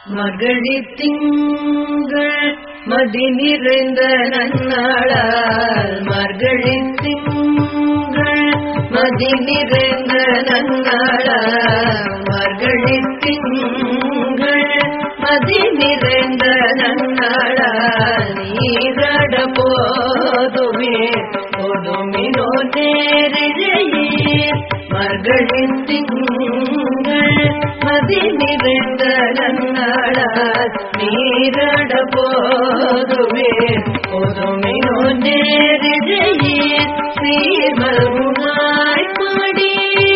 மகளி திங்கள் மதி நிறைந்த நன்னாளால் மகளி திங்கள் மதி நிறைந்த நன்னாளால் மகளி திங்கள் மதி நிறைந்த நன்னாளால் நீரட போதுமே போதுமினோ நேரிழையீர் மகளி திங்கள் மதி நிறைந்த நன்னாளால் நீரட போதுமே போதுமினோ நேரிழையீர் ஸ்ரீமருமாய் பாடி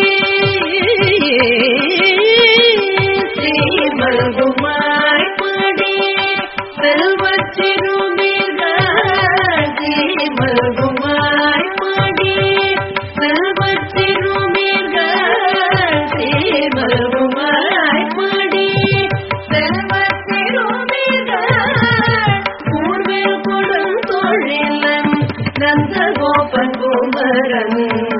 ஸ்ரீமருமாய் பாடி செல்வச் சிறுமீர்கள் ஸ்ரீமருமாய் பாடி செல்வச் சிறுமீர்கள் ஸ்ரீமருமாய் பாடி செல்வச் சிறுமீர்கள் பூர்வில் கொடும் தொழிலன் நந்த கோபன் குமரன்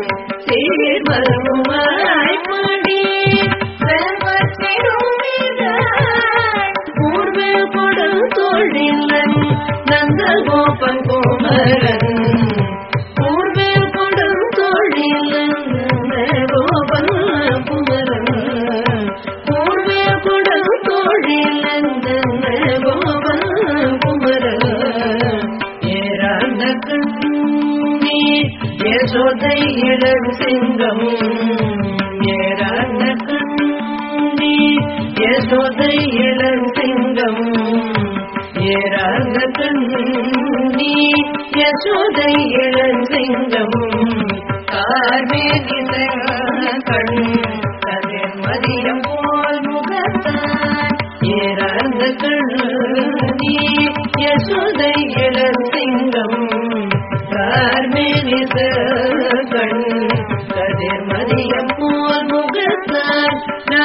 சீர்மருமாய் பாடி செல்வச் சிறுமீர்கள் பூர்வில் கொடும் தொழிலன் நந்த கோபன் குமரன் பூர்வில் கொடும் தொழிலன் நந்த கோபன் குமரன் பூர்வில் கொடும் தொழிலன் நந்த கோபன் குமரன் ஏறாந்த கண்ணி யசோதை இளம் சிங்கம் ஏறாந்த கண்ணி யசோதை இளம் சிங்கம் ஏறாந்த கண்ணி யசோதை இளம் சிங்கம் கார்மேகி கண் கதிர் மதியம் போல் முகத்தான் ஏறாந்த கண்ணி யசோதை இளம் சிங்கம் கார்மேகி கண் கதிர் மதியம் போல் முகத்தான்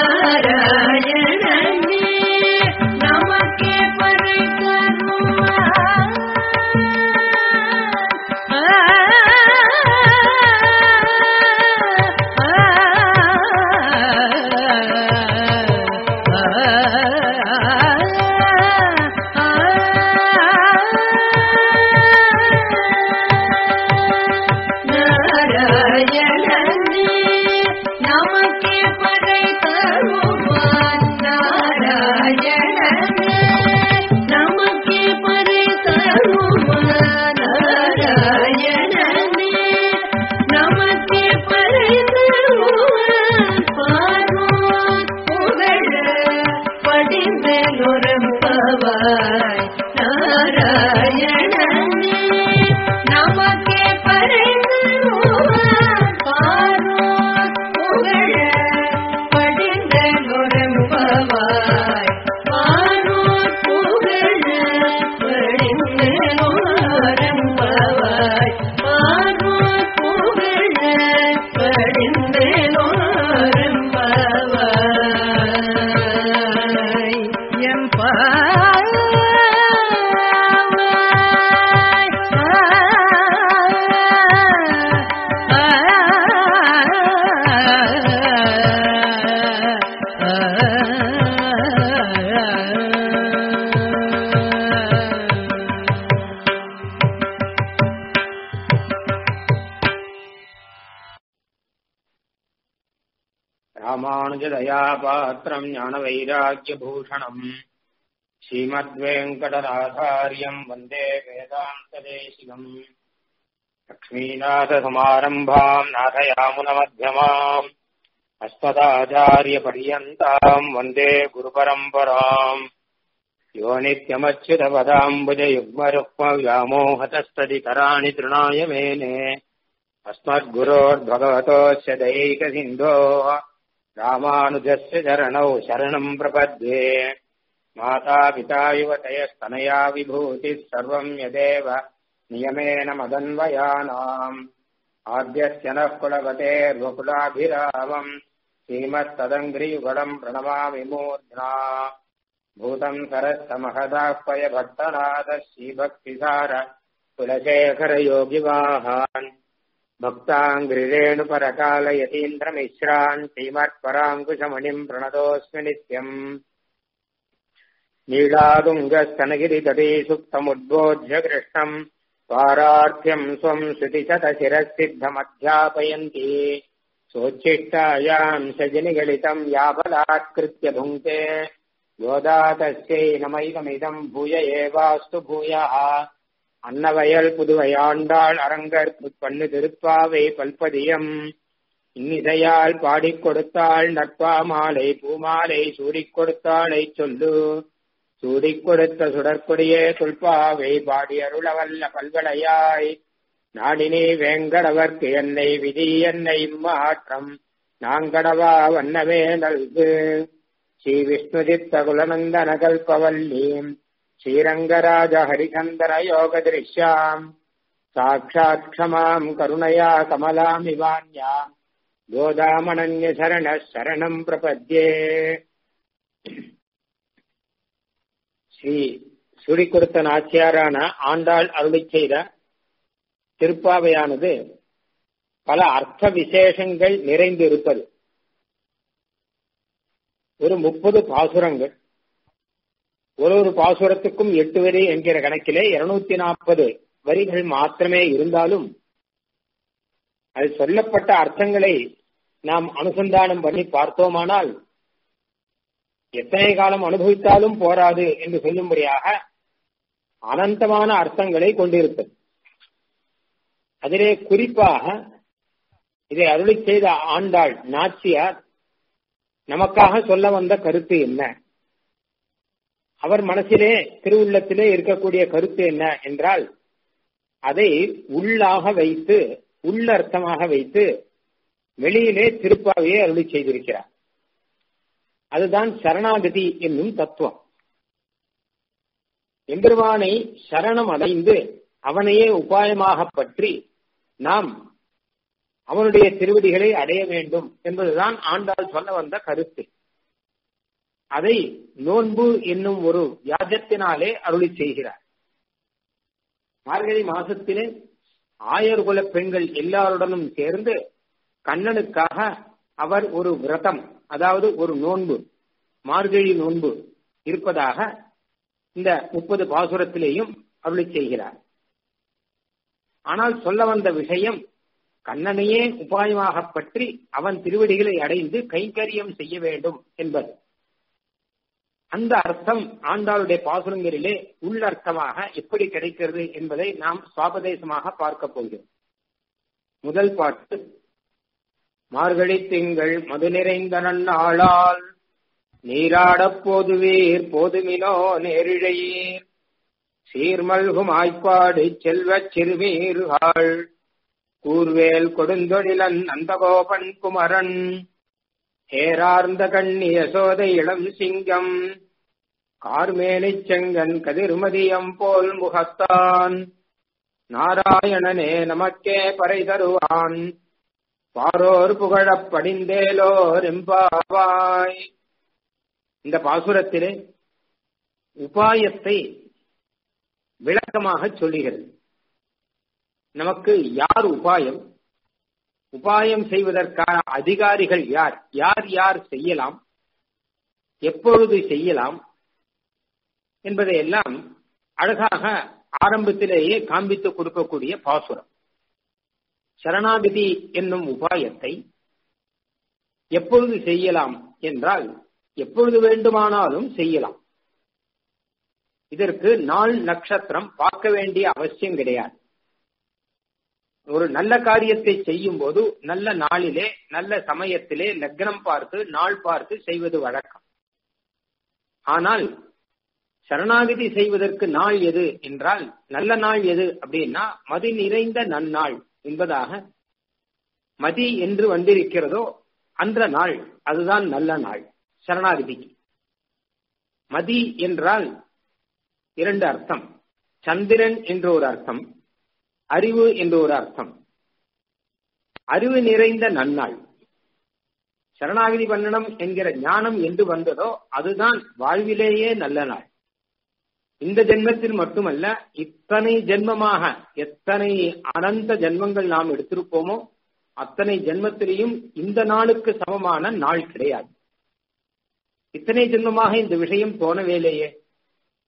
நாராயணனே நமக்கே பறை நாராயணனே நமக்கே பறை தருவான் நாராயணனே நமக்கே பறை தருவான் நாராயணனே நமக்கே பறை தருவான் பார்வோன் புகழ படிந்தொரம்பவாய் நாராயணனே நமக்கே பறை தருவான் பார்வோன் புகழ படிந்தொரம்பவாய் பார்வோன் புகழ படிந்தொரம்பவாய் பார்வோன் புகழ படிந்தொரம்பவாய் எம் ராமானுஜதயா பாத்திரம் ஞானவைராக்கியபூஷணம் ஸ்ரீமத்வேங்கடநாதாரியம் வந்தே வேதாந்ததேசிகம் லக்ஷ்மீநாதசமாரம்பாம் நாதயாமுனமध्यமாம் अस्मदाचार्यपर्यन्ताम् वन्दे गुरुपरम्पराम् यो नित्यमच्युतपदाम्बुजयुग्मरुक्मव्यामोहतस्तदितराणि तृणाय मेने अस्मद्गुरोर्भगवतोऽस्य दयैकसिन्धोः रामानुजस्य चरणौ शरणम् प्रपद्ये मातापिता युवतयस्तनया विभूतिः सर्वम् यदेव नियमेन मदन्वयानाम् आद्यस्य नः कुलपतेर्वकुलाभिरामम् श्रीमत्तदङ्घ्रियुगलम् प्रणमामि मूर्ध्ना भूतम् सरस्तमहदाह्वय भट्टनाथः श्रीभक्तिसार कुलशेखरयोगिवाहान् भक्ताङ्घ्रिरेणुपरकालयतीन्द्रमिश्रान् श्रीमत्पराङ्कुशमणिम् प्रणतोऽस्मि नित्यम् नीलादुङ्गस्तनगिरितटे सुप्तमुद्बोध्य कृष्णम् पारार्थ्यम् स्वम् श्रुतिशतशिरःसिद्धमध्यापयन्ति सोच्छिष्टायाम् सजनिगलितम् याबलात्कृत्य भुङ्क्ते गोदा तस्यै नमैकमिदम् भूय एवास्तु भूयः அன்னவயல் புதுவையாண்டாள் அரங்கர் பண்ணு திருப்பாவை பல்பதியம் இன்னிசையால் பாடிக் கொடுத்தாள் நட்பா மாலை பூமாலை சூடிக் கொடுத்தாளை சொல்லு சூடிக் கொடுத்த சுடற்கொடியே துல்பாவை பாடி அருளவல்ல பல்வளையாய் நாடினே வேங்கடவர்க்கு என்னை விதி என்னை மாற்றம் நாங்கடவா வண்ணமே நல்கு ஸ்ரீ விஷ்ணுதித்த குலநந்தன கல்பவல்லீம் श्रीरङ्गराज हरिकन्दर योगदृश्याम् साक्षात् क्षमाम् करुणया कमलामिवान्याम् गोदामनन्यशरणः शरणम् प्रपद्ये ஸ்ரீ சுடிக்குருத்த நாச்சியாரான ஆண்டாள் அருளி செய்த திருப்பாவையானது பல அர்த்த விசேஷங்கள் நிறைந்து இருப்பது ஒரு முப்பது பாசுரங்கள் ஒரு ஒரு பாசுரத்துக்கும் எட்டு வரி என்கிற கணக்கிலே இருநூத்தி நாற்பது வரிகள் மாத்திரமே இருந்தாலும் அது சொல்லப்பட்ட அர்த்தங்களை நாம் அனுசந்தானம் பண்ணி பார்த்தோமானால் எத்தனை காலம் அனுபவித்தாலும் போராது என்று சொல்லும்படியாக அனந்தமான அர்த்தங்களை கொண்டிருப்பது அதிலே குறிப்பாக இதை அருளி செய்த ஆண்டாள் நாச்சியார் நமக்காக சொல்ல வந்த கருத்து என்ன அவர் மனசிலே திருவுள்ளத்திலே இருக்கக்கூடிய கருத்து என்ன என்றால் அதை உள்ளாக வைத்து உள்ளர்த்தமாக வைத்து வெளியிலே திருப்பாவையை அருளி செய்திருக்கிறார் அதுதான் சரணாகதி என்னும் தத்துவம் எம்பெருமானை சரணம் அடைந்து அவனையே உபாயமாக பற்றி நாம் அவனுடைய திருவடிகளை அடைய வேண்டும் என்பதுதான் ஆண்டாள் சொல்ல வந்த கருத்து அதை நோன்பு என்னும் ஒரு வியாஜத்தினாலே அருளி செய்கிறார் மார்கழி மாசத்திலே ஆயர்குல பெண்கள் எல்லாருடனும் சேர்ந்து கண்ணனுக்காக அவர் ஒரு விரதம் அதாவது ஒரு நோன்பு மார்கழி நோன்பு இருப்பதாக இந்த முப்பது பாசுரத்திலேயும் அருளி செய்கிறார் ஆனால் சொல்ல வந்த விஷயம் கண்ணனையே உபாயமாக பற்றி அவன் திருவடிகளை அடைந்து கைங்கரியம் செய்ய வேண்டும் என்பது அந்த அர்த்தம் ஆண்டாளுடைய பாசுரங்களிலே உள்ளர்த்தமாக எப்படி கிடைக்கிறது என்பதை நாம் சுவாபதேசமாக பார்க்க போகிறோம் முதல் பாட்டு மார்கழி திங்கள் மது நிறைந்த நன்னாளால் நீராடப் போதுவீர் போதுமினோ நேரிழையீர் சீர்மல்கும் ஆய்ப்பாடு செல்வச் சிறுமீர்கள் கூர்வேல் கொடுந்தொழிலன் நந்தகோபன் குமரன் ஏரார்ந்த கண்ணி யசோதை இளம் சிங்கம் கார்மேனிச் செங்கன் கதிர்மதியம் போல் முகத்தான் நாராயணனே நமக்கே பறை தருவான் பாரோர் புகழப் படிந்தேலோர் எம்பாவாய் இந்த பாசுரத்திலே உபாயத்தை விளக்கமாக சொல்லுகிறது நமக்கு யார் உபாயம் உபாயம் செய்வதற்கான அதிகாரிகள் யார் யார் யார் செய்யலாம் எப்பொழுது செய்யலாம் என்பதை எல்லாம் அழகாக ஆரம்பத்திலேயே காண்பித்து கொடுக்கக்கூடிய பாசுரம் சரணாகதி என்னும் உபாயத்தை எப்பொழுது செய்யலாம் என்றால் எப்பொழுது வேண்டுமானாலும் செய்யலாம் இதற்கு நாள் நட்சத்திரம் பார்க்க வேண்டிய அவசியம் கிடையாது ஒரு நல்ல காரியத்தை செய்யும் போது நல்ல நாளிலே நல்ல சமயத்திலே லக்னம் பார்த்து நாள் பார்த்து செய்வது வழக்கம் ஆனால் சரணாகதி செய்வதற்கு நாள் எது என்றால் நல்ல நாள் எது அப்படின்னா மதி நிறைந்த நன்னாள் என்பதாக மதி என்று வந்திருக்கிறதோ அந்த நாள் அதுதான் நல்ல நாள் சரணாகதிக்கு மதி என்றால் இரண்டு அர்த்தம் சந்திரன் என்று ஒரு அர்த்தம் அறிவு என்று ஒரு அர்த்தம் அறிவு நிறைந்த நன்னாள் சரணாகதி பண்ணணும் என்கிற ஞானம் என்று வந்ததோ அதுதான் வாழ்விலேயே நல்ல நாள் இந்த ஜென்மத்தில் மட்டுமல்ல இத்தனை ஜென்மமாக எத்தனை அனந்த ஜென்மங்கள் நாம் எடுத்திருப்போமோ அத்தனை ஜென்மத்திலேயும் இந்த நாளுக்கு சமமான நாள் கிடையாது இத்தனை ஜென்மமாக இந்த விஷயம் தோணவேலையே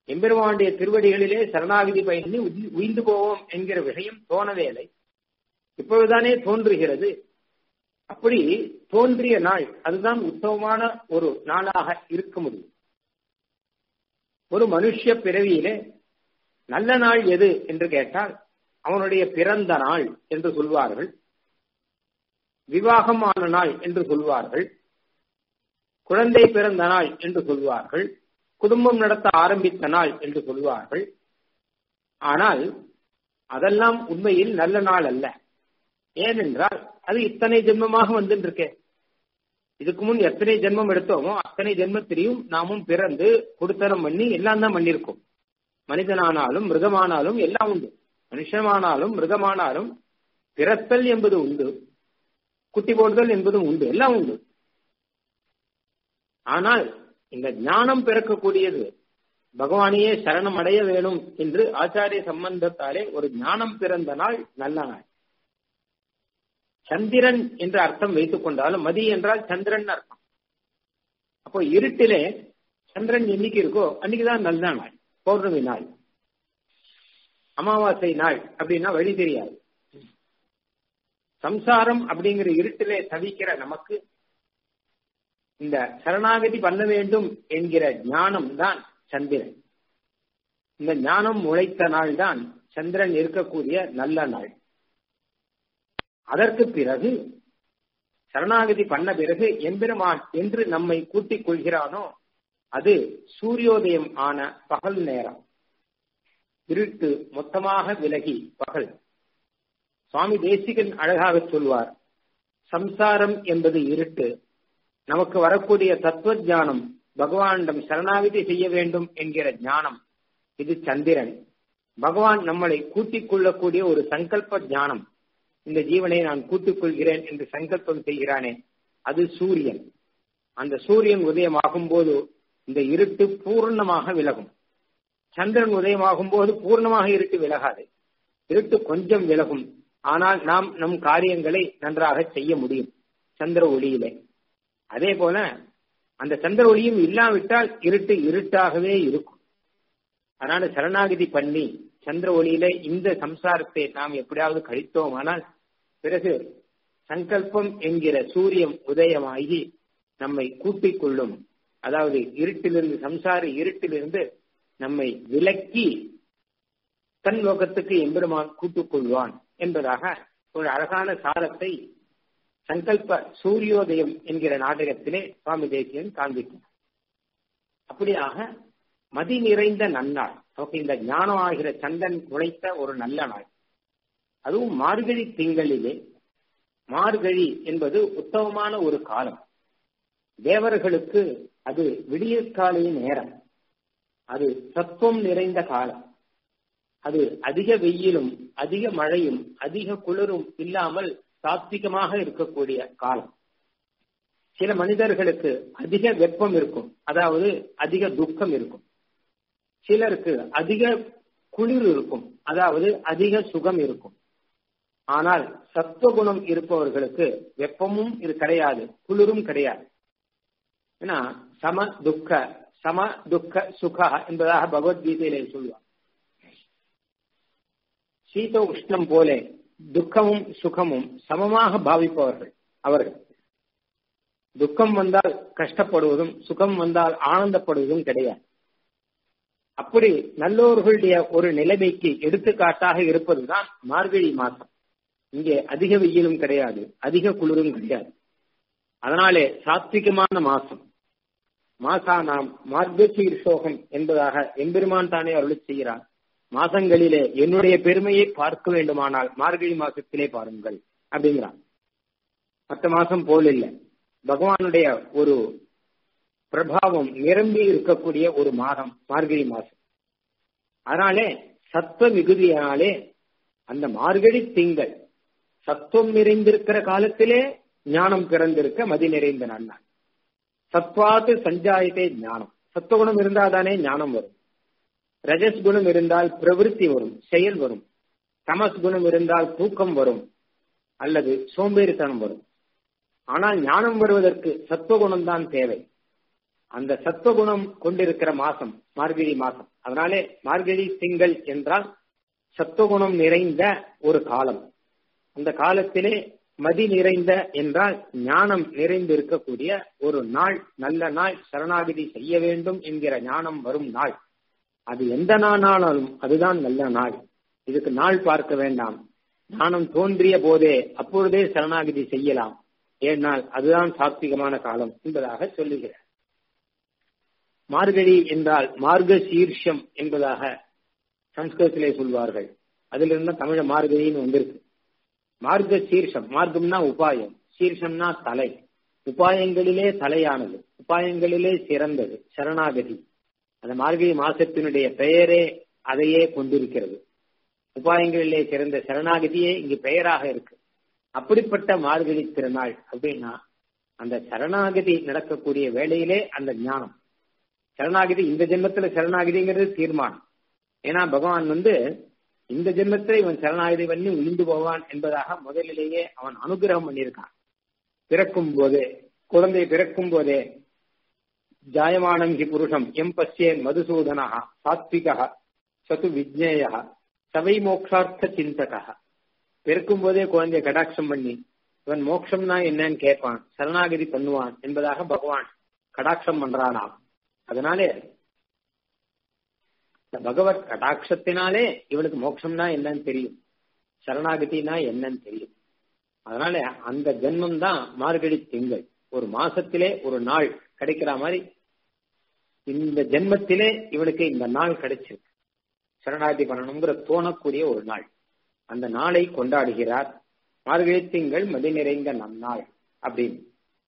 எம்பெருமானுடைய திருவடிகளிலே சரணாகிதி பயணி உய்- உய்ந்து போவோம் என்கிற விஷயம் தோணவேலை இப்பொழுதுதானே தோன்றுகிறது அப்படி தோன்றிய நாள் அதுதான் உத்தமமான ஒரு நாளாக இருக்க முடியும் ஒரு மனுஷ பிறவியிலே நல்ல நாள் எது என்று கேட்டால் அவனுடைய பிறந்த நாள் என்று சொல்வார்கள் விவாகமான நாள் என்று சொல்வார்கள் குழந்தை பிறந்த நாள் என்று சொல்வார்கள் குடும்பம் நடத்த ஆரம்பித்த நாள் என்று சொல்வார்கள் ஆனால் அதெல்லாம் உண்மையில் நல்ல நாள் அல்ல ஏனென்றால் அது இத்தனை ஜென்மமாக வந்துட்டு இதுக்கு முன் எத்தனை ஜென்மம் எடுத்தோமோ அத்தனை ஜென்மத்திலையும் நாமும் பிறந்து கொடுத்தனம் பண்ணி எல்லாம் தான் பண்ணியிருக்கோம் மனிதனானாலும் மிருகமானாலும் எல்லாம் உண்டு மனுஷமானாலும் மிருகமானாலும் பிறத்தல் என்பது உண்டு குட்டி போடுதல் என்பதும் உண்டு எல்லாம் உண்டு ஆனால் இந்த ஞானம் பிறக்கக்கூடியது பகவானையே சரணம் அடைய வேணும் என்று ஆச்சாரிய சம்பந்தத்தாலே ஒரு ஞானம் பிறந்த நாள் நல்ல நாள் சந்திரன் என்று அர்த்தம் வைத்துக் கொண்டாலும் மதி என்றால் சந்திரன் அர்த்தம் அப்போ இருட்டிலே சந்திரன் என்னைக்கு இருக்கோ அன்னைக்குதான் நல்ல நாள் பௌர்ணமி நாள் அமாவாசை நாள் அப்படின்னா வழி தெரியாது சம்சாரம் அப்படிங்கிற இருட்டிலே தவிக்கிற நமக்கு இந்த சரணாகதி பண்ண வேண்டும் என்கிற ஞானம் தான் சந்திரன் இந்த ஞானம் முளைத்த நாள் தான் சந்திரன் இருக்கக்கூடிய நல்ல நாள் அதற்கு பிறகு சரணாகதி பண்ண பிறகு எம்பெருமான் என்று நம்மை கூட்டிக் கொள்கிறானோ அது சூரியோதயம் ஆன பகல் நேரம் இருட்டு மொத்தமாக விலகி பகல் சுவாமி தேசிகன் அழகாக சொல்வார் சம்சாரம் என்பது இருட்டு நமக்கு வரக்கூடிய தத்துவ ஞானம் பகவானிடம் சரணாகதி செய்ய வேண்டும் என்கிற ஞானம் இது சந்திரன் பகவான் நம்மளை கூட்டிக் கொள்ளக்கூடிய ஒரு சங்கல்ப ஞானம் இந்த ஜீவனை நான் கூட்டிக் கொள்கிறேன் என்று சங்கல்பம் செய்கிறானே அது சூரியன் அந்த சூரியன் உதயமாகும் போது இந்த இருட்டு பூர்ணமாக விலகும் சந்திரன் உதயமாகும் போது பூர்ணமாக இருட்டு விலகாது இருட்டு கொஞ்சம் விலகும் ஆனால் நாம் நம் காரியங்களை நன்றாக செய்ய முடியும் சந்திர ஒளியிலே அதே போல அந்த சந்திர ஒளியும் இல்லாவிட்டால் இருட்டு இருட்டாகவே இருக்கும் அதனால சரணாகதி பண்ணி சந்திர ஒளியில இந்த சம்சாரத்தை நாம் எப்படியாவது கழித்தோமானால் பிறகு சங்கல்பம் என்கிற சூரியன் உதயமாகி நம்மை கூட்டிக் கொள்ளும் அதாவது இருட்டிலிருந்து சம்சார இருட்டிலிருந்து நம்மை விலக்கி தன் லோகத்துக்கு எம்பெருமான் கூட்டுக் கொள்வான் என்பதாக ஒரு அழகான சாரத்தை சங்கல்ப சூரியோதயம் என்கிற நாடகத்திலே சுவாமி தேசியன் காண்பிக்கும் அப்படியாக மதி நிறைந்த நன்னாள் நமக்கு இந்த ஞானம் ஆகிற சந்தன் உழைத்த ஒரு நல்ல நாள் அதுவும் மார்கழி திங்களிலே மார்கழி என்பது உத்தமமான ஒரு காலம் தேவர்களுக்கு அது விடியற்காலை நேரம் அது சத்துவம் நிறைந்த காலம் அது அதிக வெயிலும் அதிக மழையும் அதிக குளிரும் இல்லாமல் சாத்விகமாக இருக்கக்கூடிய காலம் சில மனிதர்களுக்கு அதிக வெப்பம் இருக்கும் அதாவது அதிக துக்கம் இருக்கும் சிலருக்கு அதிக குளிர் இருக்கும் அதாவது அதிக சுகம் இருக்கும் ஆனால் சத்துவகுணம் இருப்பவர்களுக்கு வெப்பமும் இது கிடையாது குளிரும் கிடையாது ஏன்னா சம துக்க சம துக்க சுகா என்பதாக பகவத்கீதையிலே சொல்லுவார் சீத உஷ்ணம் போல துக்கமும் சுகமும் சமமாக பாவிப்பவர்கள் அவர்கள் துக்கம் வந்தால் கஷ்டப்படுவதும் சுகம் வந்தால் ஆனந்தப்படுவதும் கிடையாது அப்படி நல்லோர்களுடைய ஒரு நிலைமைக்கு எடுத்துக்காட்டாக இருப்பதுதான் மார்கழி மாசம் இங்கே அதிக வெயிலும் கிடையாது அதிக குளிரும் கிடையாது அதனாலே சாத்விகமான மாசம் மாசா நாம் மார்கசீர்ஷோகம் என்பதாக எம்பெருமான் தானே அருளி செய்கிறார் மாசங்களிலே என்னுடைய பெருமையை பார்க்க வேண்டுமானால் மார்கழி மாசத்திலே பாருங்கள் அப்படிங்கிறான் மற்ற மாசம் போல் இல்லை பகவானுடைய ஒரு பிரபாவம் நிரம்பி இருக்கக்கூடிய ஒரு மாதம் மார்கழி மாசம் அதனாலே சத்துவ மிகுதியாலே அந்த மார்கழி திங்கள் சத்துவம் நிறைந்திருக்கிற காலத்திலே ஞானம் பிறந்திருக்க மதி நிறைந்த நன்னாள் சத்வாத்து சஞ்சாயத்தே ஞானம் சத்துவகுணம் இருந்தாதானே ஞானம் வரும் ரஜஸ் குணம் இருந்தால் பிரவிற்த்தி வரும் செயல் வரும் தமஸ் குணம் இருந்தால் தூக்கம் வரும் அல்லது சோம்பேறித்தனம் வரும் ஆனால் ஞானம் வருவதற்கு சத்துவகுணம் தான் தேவை அந்த சத்துவகுணம் கொண்டிருக்கிற மாசம் மார்கழி மாசம் அதனாலே மார்கழி திங்கள் என்றால் சத்துவகுணம் நிறைந்த ஒரு காலம் அந்த காலத்திலே மதி நிறைந்த என்றால் ஞானம் நிறைந்து இருக்கக்கூடிய ஒரு நாள் நல்ல நாள் சரணாகிதி செய்ய வேண்டும் என்கிற ஞானம் வரும் நாள் அது எந்த நாளாலும் அதுதான் நல்ல நாள் இதுக்கு நாள் பார்க்க வேண்டாம் ஞானம் தோன்றிய போதே அப்பொழுதே சரணாகிதி செய்யலாம் ஏனால் அதுதான் சாத்விகமான காலம் என்பதாக சொல்லுகிறார் மார்கழி என்றால் மார்க சீர்ஷம் என்பதாக சம்ஸ்கிருதத்திலே சொல்வார்கள் அதிலிருந்து தமிழ மார்கழின்னு வந்திருக்கு மார்க்க சீர்ஷம் மார்க்கம்னா உபாயம் சீர்ஷம்னா தலை உபாயங்களிலே தலையானது உபாயங்களிலே சிறந்தது சரணாகதி அந்த மார்கழி மாசத்தினுடைய பெயரே அதையே கொண்டிருக்கிறது உபாயங்களிலே சிறந்த சரணாகதியே இங்கு பெயராக இருக்கு அப்படிப்பட்ட மார்கழி திருநாள் அப்படின்னா அந்த சரணாகதி நடக்கக்கூடிய வேளையிலே அந்த ஞானம் சரணாகதி இந்த ஜென்மத்துல சரணாகதிங்கிறது தீர்மானம் ஏன்னா பகவான் வந்து இந்த ஜென்மத்தில் இவன் சரணாகதி பண்ணி உயிர்ந்து போவான் என்பதாக முதலிலேயே அவன் அனுகிரகம் பண்ணியிருக்கான் பிறக்கும் போதே குழந்தை பிறக்கும் போதே ஜாயமானம் ஹி புருஷம் எம் பசியேன் மதுசூதனா சாத்விகா சது விஜ்னேய சவை மோக்ஷார்த்த சிந்தகா பிறக்கும் போதே குழந்தைய கடாட்சம் பண்ணி இவன் மோட்சம்னா என்னன்னு கேட்பான் சரணாகதி பண்ணுவான் என்பதாக பகவான் கடாட்சம் பண்றானாம் அதனாலே இந்த பகவத் கடாட்சத்தினாலே இவனுக்கு மோட்சம்னா என்னன்னு தெரியும் சரணாகதினா என்னன்னு தெரியும் அதனால அந்த ஜென்மம் தான் மார்கழி திங்கள் ஒரு மாசத்திலே ஒரு நாள் கிடைக்கிற மாதிரி இந்த ஜென்மத்திலே இவனுக்கு இந்த நாள் கிடைச்சிருக்கு சரணாகதி பண்ணணுங்கிற தோணக்கூடிய ஒரு நாள் அந்த நாளை கொண்டாடுகிறார் மார்கழி திங்கள் மதி நிறைந்த நன்னாள் அப்படின்னு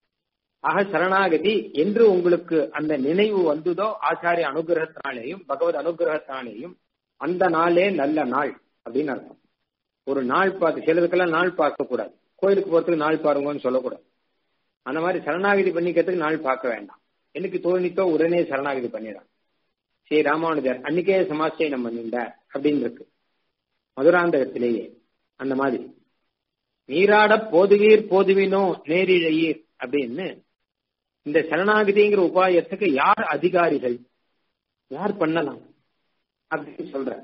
ஆக சரணாகதி என்று உங்களுக்கு அந்த நினைவு வந்ததோ ஆச்சாரிய அனுகிரகத்தினாலேயும் பகவத் அனுகிரகத்தினாலேயும் அந்த நாளே நல்ல நாள் அப்படின்னு அர்த்தம் ஒரு நாள் பார்த்து சிலதுக்கெல்லாம் நாள் பார்க்க கூடாது கோயிலுக்கு போறதுக்கு நாள் பாருங்கன்னு சொல்லக்கூடாது அந்த மாதிரி சரணாகதி பண்ணிக்கிறதுக்கு நாள் பார்க்க வேண்டாம் எனக்கு தோணித்தோ உடனே சரணாகதி பண்ணிடான் ஸ்ரீ ராமானுஜர் அன்னைக்கே சமாச்சயம் பண்ணிட்டார் அப்படின்னு இருக்கு மதுராந்தகத்திலேயே அந்த மாதிரி நீராட போதுவீர் போதுவினோ நேரிழையீர் அப்படின்னு இந்த சரணாகதிங்கிற உபாயத்துக்கு யார் அதிகாரிகள் யார் பண்ணலாம் அப்படின்னு சொல்ற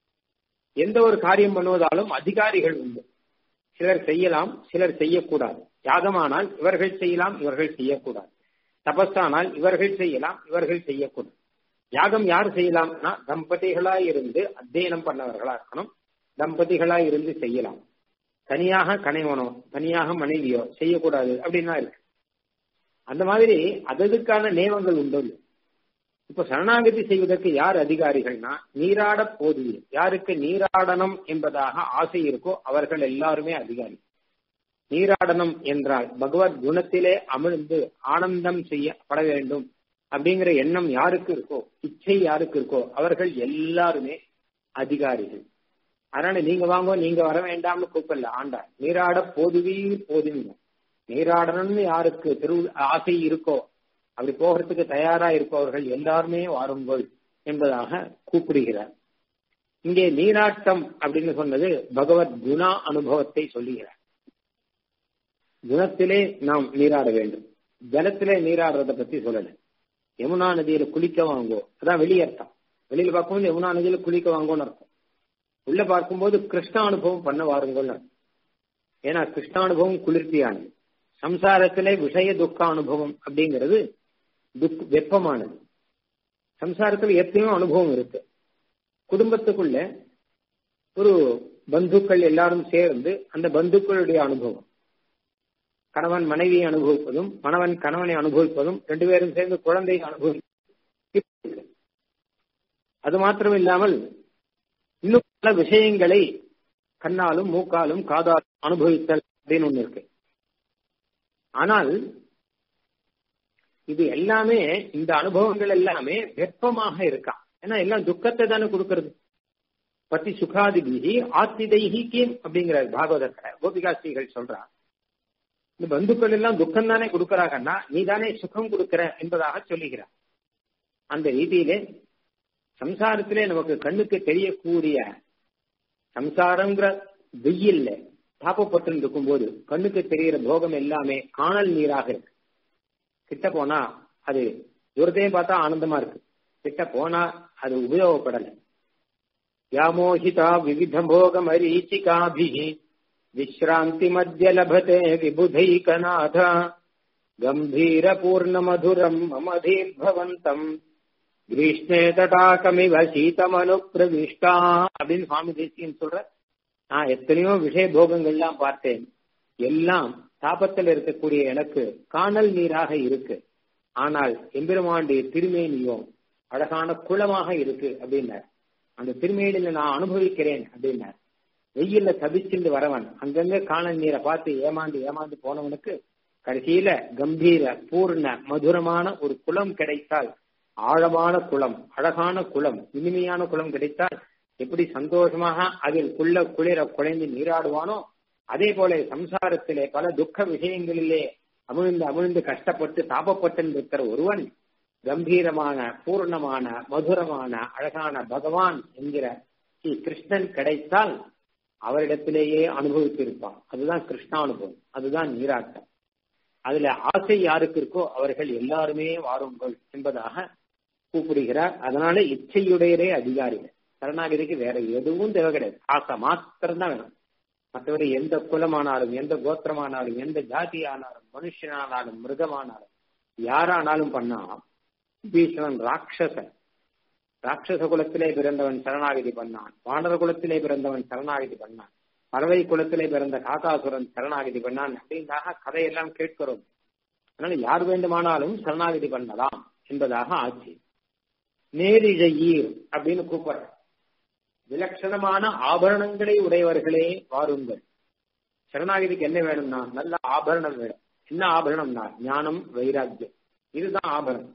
எந்த ஒரு காரியம் பண்ணுவதாலும் அதிகாரிகள் உண்டு சிலர் செய்யலாம் சிலர் செய்யக்கூடாது யாகமானால் இவர்கள் செய்யலாம் இவர்கள் செய்யக்கூடாது தபஸானால் இவர்கள் செய்யலாம் இவர்கள் செய்யக்கூடாது யாகம் யார் செய்யலாம்னா தம்பதிகளா இருந்து அத்தியனம் பண்ணவர்களா இருக்கணும் தம்பதிகளா இருந்து செய்யலாம் தனியாக கணைவனோ தனியாக மனைவியோ செய்யக்கூடாது அப்படின்னா இருக்கு அந்த மாதிரி அததுக்கான நியமங்கள் உண்டு இப்ப சரணாகதி செய்வதற்கு யார் அதிகாரிகள்னா நீராட போதுவீர் யாருக்கு நீராடனம் என்பதாக ஆசை இருக்கோ அவர்கள் எல்லாருமே அதிகாரி நீராடனம் என்றால் பகவத் குணத்திலே அமிழ்ந்து ஆனந்தம் செய்யப்பட வேண்டும் அப்படிங்கிற எண்ணம் யாருக்கு இருக்கோ இச்சை யாருக்கு இருக்கோ அவர்கள் எல்லாருமே அதிகாரிகள் அதனால நீங்க வாங்க நீங்க வர வேண்டாம்னு கூப்பிடல ஆண்டார் நீராட போதுவீர் போதுவீங்க நீராடணும்னு யாருக்கு திரு ஆசை இருக்கோ அப்படி போகிறதுக்கு தயாரா இருப்பவர்கள் எல்லாருமே வாருங்கள் என்பதாக கூப்பிடுகிறார் இங்கே நீராட்டம் அப்படின்னு சொன்னது பகவத் குணா அனுபவத்தை சொல்லுகிறார் குணத்திலே நாம் நீராட வேண்டும் ஜலத்திலே நீராடுறத பத்தி சொல்லல யமுனா நதியில குளிக்க வாங்கோ அதான் வெளியர்த்தம் வெளியில பார்க்கும்போது யமுனா நதியில குளிக்க வாங்கோன்னு அர்த்தம் உள்ள பார்க்கும்போது கிருஷ்ண அனுபவம் பண்ண வாருங்கள்னு அர்த்தம் ஏன்னா கிருஷ்ணானுபவம் குளிர்ச்சியானது சம்சாரத்திலே விஷய துக்க அனுபவம் அப்படிங்கிறது துக் வெப்பமானது சம்சாரத்தில் எத்தனையோ அனுபவம் இருக்கு குடும்பத்துக்குள்ள ஒரு பந்துக்கள் எல்லாரும் சேர்ந்து அந்த பந்துக்களுடைய அனுபவம் கணவன் மனைவியை அனுபவிப்பதும் மணவன் கணவனை அனுபவிப்பதும் ரெண்டு பேரும் சேர்ந்து குழந்தையை அனுபவிப்பதும் அது மாத்திரம் இல்லாமல் இன்னும் பல விஷயங்களை கண்ணாலும் மூக்காலும் காதாலும் அனுபவித்தல் அப்படின்னு ஒண்ணு இருக்கு ஆனால் இது எல்லாமே இந்த அனுபவங்கள் எல்லாமே வெப்பமாக இருக்கா ஏன்னா எல்லாம் துக்கத்தை தானே கொடுக்கறது பத்தி சுகாதிபிகி ஆத்திதைஹி கேம் அப்படிங்கிறார் பாகவதத்துல கோபிகாஸ்திகள் சொல்றா இந்த பந்துக்கள் எல்லாம் துக்கம் தானே கொடுக்கறாங்கன்னா நீ தானே சுகம் கொடுக்கிற என்பதாக சொல்லுகிறார் அந்த ரீதியிலே சம்சாரத்திலே நமக்கு கண்ணுக்கு தெரியக்கூடிய சம்சாரங்கிற வெயில்ல தாப்பப்பட்டு இருக்கும் போது கண்ணுக்கு தெரிகிற போகம் எல்லாமே காணல் நீராக இருக்கு கிட்ட போனா அது தூரத்தையும் பார்த்தா ஆனந்தமா இருக்கு கிட்ட போனா அது உபயோகப்படலை யாமோஹிதா விவித போக மரீச்சிகாபி விஸ்ராந்தி மத்திய லபதே விபுதைகநாத கம்பீர பூர்ண மதுரம் மமதீர்பவந்தம் கிரீஷ்மே தடாகமிவ சீதமனு பிரவிஷ்டா அப்படின்னு சுவாமி தேசியன் சொல்ற நான் எத்தனையோ விஷய போகங்கள்லாம் பார்த்தேன் எல்லாம் தாபத்தில் இருக்கக்கூடிய எனக்கு காணல் நீராக இருக்கு ஆனால் எம்பெருமாண்டிய திருமேனியோ அழகான குளமாக இருக்கு அப்படின்னார் அந்த திருமேனியில நான் அனுபவிக்கிறேன் அப்படின்னார் வெயில்ல தபிச்சுண்டு வரவன் அங்கங்க காணல் நீரை பார்த்து ஏமாந்து ஏமாந்து போனவனுக்கு கடைசியில கம்பீர பூர்ண மதுரமான ஒரு குளம் கிடைத்தால் ஆழமான குளம் அழகான குளம் இனிமையான குளம் கிடைத்தால் எப்படி சந்தோஷமாக அதில் குள்ள குளிர குழைந்து நீராடுவானோ அதே போல சம்சாரத்திலே பல துக்க விஷயங்களிலே அமிழ்ந்து அமிழ்ந்து கஷ்டப்பட்டு தாபப்பட்டு இருக்கிற ஒருவன் கம்பீரமான பூர்ணமான மதுரமான அழகான பகவான் என்கிற ஸ்ரீ கிருஷ்ணன் கிடைத்தால் அவரிடத்திலேயே அனுபவித்திருப்பான் அதுதான் கிருஷ்ணானுபவம் அதுதான் நீராட்டம் அதுல ஆசை யாருக்கு இருக்கோ அவர்கள் எல்லாருமே வாருங்கள் என்பதாக கூப்பிடுகிறார் அதனால இச்சையுடையரே அதிகாரிகள் சரணாகதிக்கு வேற எதுவும் தேவை கிடையாது ஆசை மாத்திரம் தான் வேணும் மற்றபடி எந்த குலமானாலும் எந்த கோத்திரமானாலும் எந்த ஜாதி ஆனாலும் மனுஷனானாலும் மிருகமானாலும் யாரானாலும் பண்ணா பீஷ்ணன் ராட்சசன் ராட்சச குலத்திலே பிறந்தவன் சரணாகதி பண்ணான் வானர குலத்திலே பிறந்தவன் சரணாகதி பண்ணான் பறவை குலத்திலே பிறந்த காக்காசுரன் சரணாகதி பண்ணான் அப்படின்றாக கதையெல்லாம் கேட்கிறோம் அதனால யார் வேண்டுமானாலும் சரணாகதி பண்ணலாம் என்பதாக ஆட்சி நேரிழையீர் அப்படின்னு கூப்பிடுற விலட்சணமான ஆபரணங்களை உடையவர்களே வாருங்கள் சரணாகதிக்கு என்ன வேணும்னா நல்ல ஆபரணம் வேணும் என்ன ஆபரணம்னா ஞானம் வைராக்கியம் இதுதான் ஆபரணம்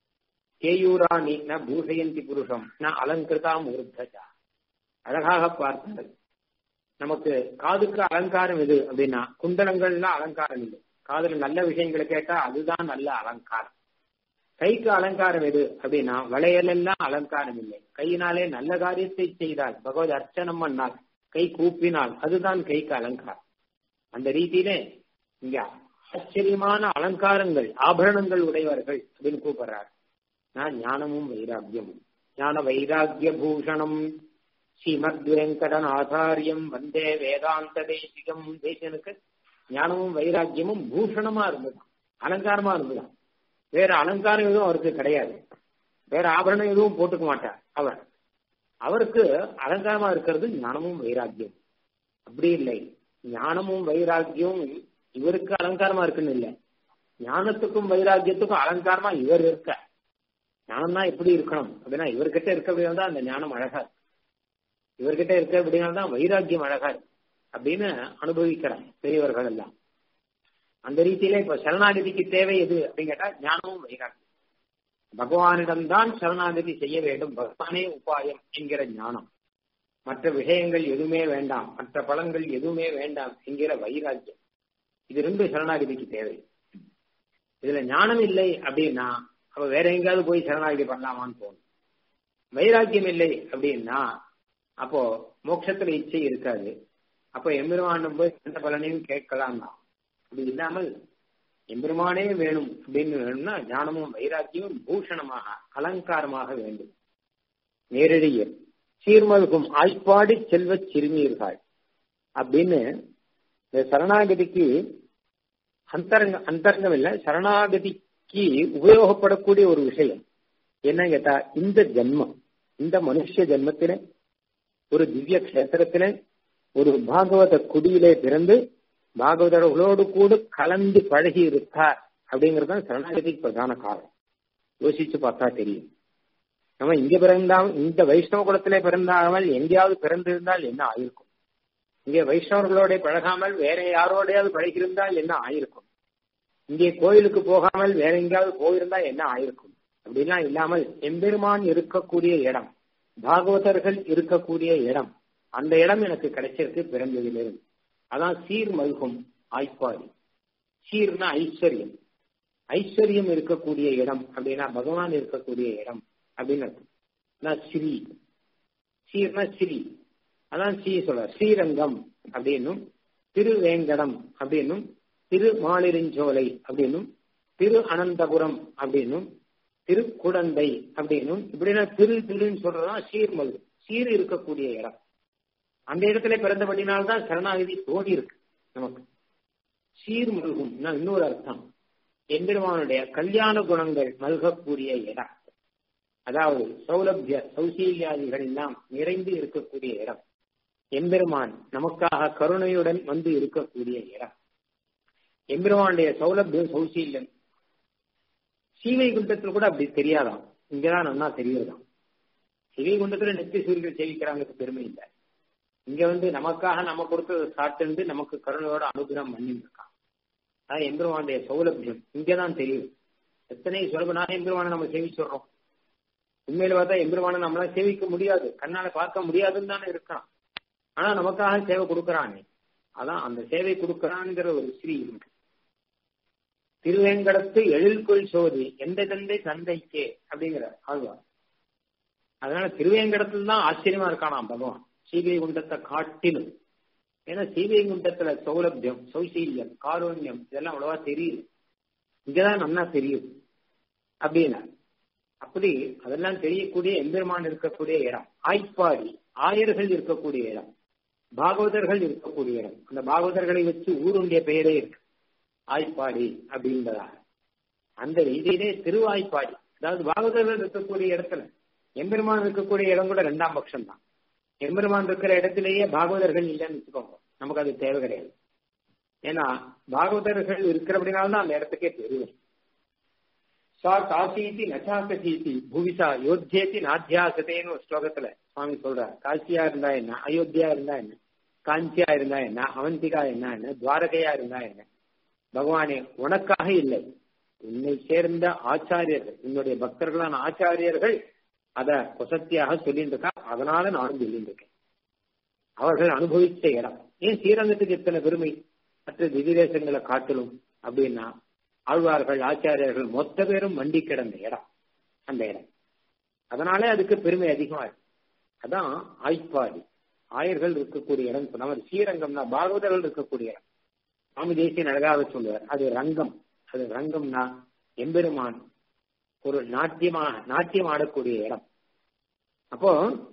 கேயூராணி ந பூஷயந்தி புருஷம் ந அலங்கிருதா மூர்த்தஜா அழகாக பார்த்தால் நமக்கு காதுக்கு அலங்காரம் எது அப்படின்னா குண்டலங்கள்லாம் அலங்காரம் இல்லை காதுல நல்ல விஷயங்களை கேட்டா அதுதான் நல்ல அலங்காரம் கைக்கு அலங்காரம் எது அப்படின்னா வளையலெல்லாம் அலங்காரம் இல்லை கையினாலே நல்ல காரியத்தை செய்தால் பகவத் அர்ச்சனம் பண்ணால் கை கூப்பினால் அதுதான் கைக்கு அலங்காரம் அந்த ரீதியிலே இங்க ஆச்சரியமான அலங்காரங்கள் ஆபரணங்கள் உடையவர்கள் அப்படின்னு கூப்பிடுறார் நான் ஞானமும் வைராக்கியமும் ஞான வைராக்கிய பூஷணம் ஸ்ரீமத் வெங்கடநாதாரியம் வந்தே வேதாந்த தேசிகம் தேசியனுக்கு ஞானமும் வைராக்கியமும் பூஷணமா இருந்ததுதான் அலங்காரமா இருந்ததுதான் வேற அலங்காரம் எதுவும் அவருக்கு கிடையாது வேற ஆபரணம் எதுவும் போட்டுக்க மாட்டார் அவர் அவருக்கு அலங்காரமா இருக்கிறது ஞானமும் வைராக்கியம் அப்படி இல்லை ஞானமும் வைராக்கியமும் இவருக்கு அலங்காரமா இருக்குன்னு இல்லை ஞானத்துக்கும் வைராக்கியத்துக்கும் அலங்காரமா இவர் இருக்க ஞானம் தான் எப்படி இருக்கணும் அப்படின்னா இவர்கிட்ட இருக்க அப்படின்னா தான் அந்த ஞானம் அழகா இருக்கு இவர்கிட்ட இருக்க அப்படின்னா தான் வைராக்கியம் அழகா இருக்கு அப்படின்னு அனுபவிக்கிறார் பெரியவர்கள் எல்லாம் அந்த ரீதியில இப்ப சரணாகதிக்கு தேவை எது அப்படின்னு கேட்டா ஞானமும் வைராக்கியம் பகவானிடம்தான் சரணாகதி செய்ய வேண்டும் பகவானே உபாயம் என்கிற ஞானம் மற்ற விஷயங்கள் எதுவுமே வேண்டாம் மற்ற பலன்கள் எதுவுமே வேண்டாம் என்கிற வைராக்கியம் இது ரெண்டு சரணாகதிக்கு தேவை இதுல ஞானம் இல்லை அப்படின்னா அவ வேற எங்கேயாவது போய் சரணாகதி பண்ணலாமான்னு தோணும் வைராக்கியம் இல்லை அப்படின்னா அப்போ மோட்சத்துல இச்சை இருக்காது அப்போ எம்பெருமானும் போய் எந்த பலனையும் கேட்கலாம் தான் அப்படி இல்லாமல் எம்பெருமானே வேணும் அப்படின்னு வேணும்னா ஞானமும் வைராக்கியமும் பூஷணமாக அலங்காரமாக வேண்டும் நேரடிய சீர்மல்கும் ஆய்ப்பாடி செல்வ சிறுமீர்கள் அப்படின்னு இந்த சரணாகதிக்கு அந்தரங்க அந்தரங்கம் இல்லை சரணாகதிக்கு உபயோகப்படக்கூடிய ஒரு விஷயம் என்ன கேட்டா இந்த ஜென்மம் இந்த மனுஷ ஜென்மத்திலே ஒரு திவ்ய கஷேத்திரத்திலே ஒரு பாகவத குடியிலே பிறந்து பாகவதர்களோடு கூட கலந்து பழகி இருக்கார் அப்படிங்கிறது சரணாகதிக்கு பிரதான காரணம் யோசிச்சு பார்த்தா தெரியும் நம்ம இங்க பிறந்தால் இந்த வைஷ்ணவ குலத்திலே பிறந்தாமல் எங்கேயாவது பிறந்திருந்தால் என்ன ஆயிருக்கும் இங்கே வைஷ்ணவர்களோட பழகாமல் வேற யாரோடையாவது பழகியிருந்தால் என்ன ஆயிருக்கும் இங்கே கோயிலுக்கு போகாமல் வேற எங்கேயாவது போயிருந்தா என்ன ஆயிருக்கும் அப்படிலாம் இல்லாமல் எம்பெருமான் இருக்கக்கூடிய இடம் பாகவதர்கள் இருக்கக்கூடிய இடம் அந்த இடம் எனக்கு கிடைச்சிருக்கு பிறந்ததிலிருந்து அதான் சீர் மல்கும் ஆய்ப்பாடி சீர்னா ஐஸ்வர்யம் ஐஸ்வர்யம் இருக்கக்கூடிய இடம் அப்படின்னா பகவான் இருக்கக்கூடிய இடம் அப்படின்னு அர்த்தம் ஸ்ரீ சீர்னா ஸ்ரீ அதான் ஸ்ரீ சொல்ற ஸ்ரீரங்கம் அப்படின்னும் திருவேங்கடம் அப்படின்னும் திரு மாலிருஞ்சோலை அப்படின்னும் திரு அனந்தபுரம் அப்படின்னும் திருக்குடந்தை அப்படின்னும் இப்படின்னா திரு திருன்னு சொல்றதுதான் சீர்மல்கு சீர் இருக்கக்கூடிய இடம் அந்த இடத்துல பிறந்தபடினால்தான் சரணாகதி தோணி இருக்கு நமக்கு சீர்மல்கும் இன்னொரு அர்த்தம் எம்பெருமானுடைய கல்யாண குணங்கள் மல்கக்கூடிய இடம் அதாவது சௌலபிய சௌசீல்யாதிகள் எல்லாம் நிறைந்து இருக்கக்கூடிய இடம் எம்பெருமான் நமக்காக கருணையுடன் வந்து இருக்கக்கூடிய இடம் எம்பெருமானுடைய சௌலபியம் சௌசீல்யம் சீவை குண்டத்தில் கூட அப்படி தெரியாதாம் இங்கதான் நன்னா தெரியுதாம் சிவை குண்டத்துல நெத்தி சூரியர்கள் சேவிக்கிறாங்களுக்கு பெருமை இல்லை இங்க வந்து நமக்காக நம்ம கொடுத்ததை சாப்பிட்டு நமக்கு கருணையோட அனுகிரகம் பண்ணிட்டு இருக்கான் அதான் எம்பெருமானுடைய சௌலபியம் இங்கதான் தெரியும் எத்தனை சுலபனாக எம்பெருமானை நம்ம சேவிச்சுடுறோம் உண்மையில பார்த்தா எம்பெருமானை நம்மளால சேவிக்க முடியாது கண்ணால பார்க்க முடியாதுன்னு தானே இருக்கான் ஆனா நமக்காக சேவை கொடுக்கறானே அதான் அந்த சேவை கொடுக்கறான்ங்கிற ஒரு ஸ்ரீ இருக்கு திருவேங்கடத்து எழில்கொள் சோதி எந்த தந்தை தந்தைக்கே அப்படிங்கிற ஆழ்வார் அதனால திருவேங்கடத்துல தான் ஆச்சரியமா இருக்கானாம் பகவான் சீதை குண்டத்தை காட்டிலும் ஏன்னா சீதை குண்டத்துல சௌலபியம் சௌசீல்யம் காருண்யம் இதெல்லாம் அவ்வளவா தெரியுது இங்கதான் நல்லா தெரியுது அப்படின்னா அப்படி அதெல்லாம் தெரியக்கூடிய எம்பெருமான் இருக்கக்கூடிய இடம் ஆய்ப்பாடி ஆயர்கள் இருக்கக்கூடிய இடம் பாகவதர்கள் இருக்கக்கூடிய இடம் அந்த பாகவதர்களை வச்சு ஊருடைய பெயரே இருக்கு ஆய்ப்பாடி அப்படின்றதாக அந்த ரீதியிலே திருவாய்ப்பாடி அதாவது பாகவதர்கள் இருக்கக்கூடிய இடத்துல எம்பெருமான் இருக்கக்கூடிய இடம் கூட ரெண்டாம் பட்சம் தான் எம்பெருமான் இருக்கிற இடத்திலேயே பாகவதர்கள் இல்லைன்னு வச்சுக்கோங்க நமக்கு அது தேவை கிடையாது ஏன்னா பாகவதர்கள் இருக்கிறபடினால்தான் அந்த இடத்துக்கே தெரியும் சா காசீதி நச்சாசீதி பூவிசா யோத்தியேதி நாத்தியாசத்தேன்னு ஒரு ஸ்லோகத்துல சுவாமி சொல்றார் காசியா இருந்தா என்ன அயோத்தியா இருந்தா என்ன காஞ்சியா இருந்தா என்ன அவந்திகா என்ன என்ன துவாரகையா இருந்தா என்ன பகவானே உனக்காக இல்லை உன்னை சேர்ந்த ஆச்சாரியர்கள் உன்னுடைய பக்தர்களான ஆச்சாரியர்கள் அத வசத்தியாக சொல்லிட்டு இருக்கா அதனால நானும் சொல்லிட்டு இருக்கேன் அவர்கள் அனுபவித்த இடம் ஏன் ஸ்ரீரங்கத்துக்கு இத்தனை பெருமை மற்ற திவிதேசங்களை காட்டிலும் அப்படின்னா ஆழ்வார்கள் ஆச்சாரியர்கள் மொத்த பேரும் மண்டி கிடந்த இடம் அந்த இடம் அதனாலே அதுக்கு பெருமை அதிகமா இருக்கு அதான் ஆய்ப்பாடி ஆயர்கள் இருக்கக்கூடிய இடம் சொன்ன ஸ்ரீரங்கம்னா பாகவதர்கள் இருக்கக்கூடிய இடம் சுவாமி தேசியன் அழகாக சொல்லுவார் அது ரங்கம் அது ரங்கம்னா எம்பெருமான் ஒரு நாட்டியமா நாட்டியம் ஆடக்கூடிய இடம் அப்போ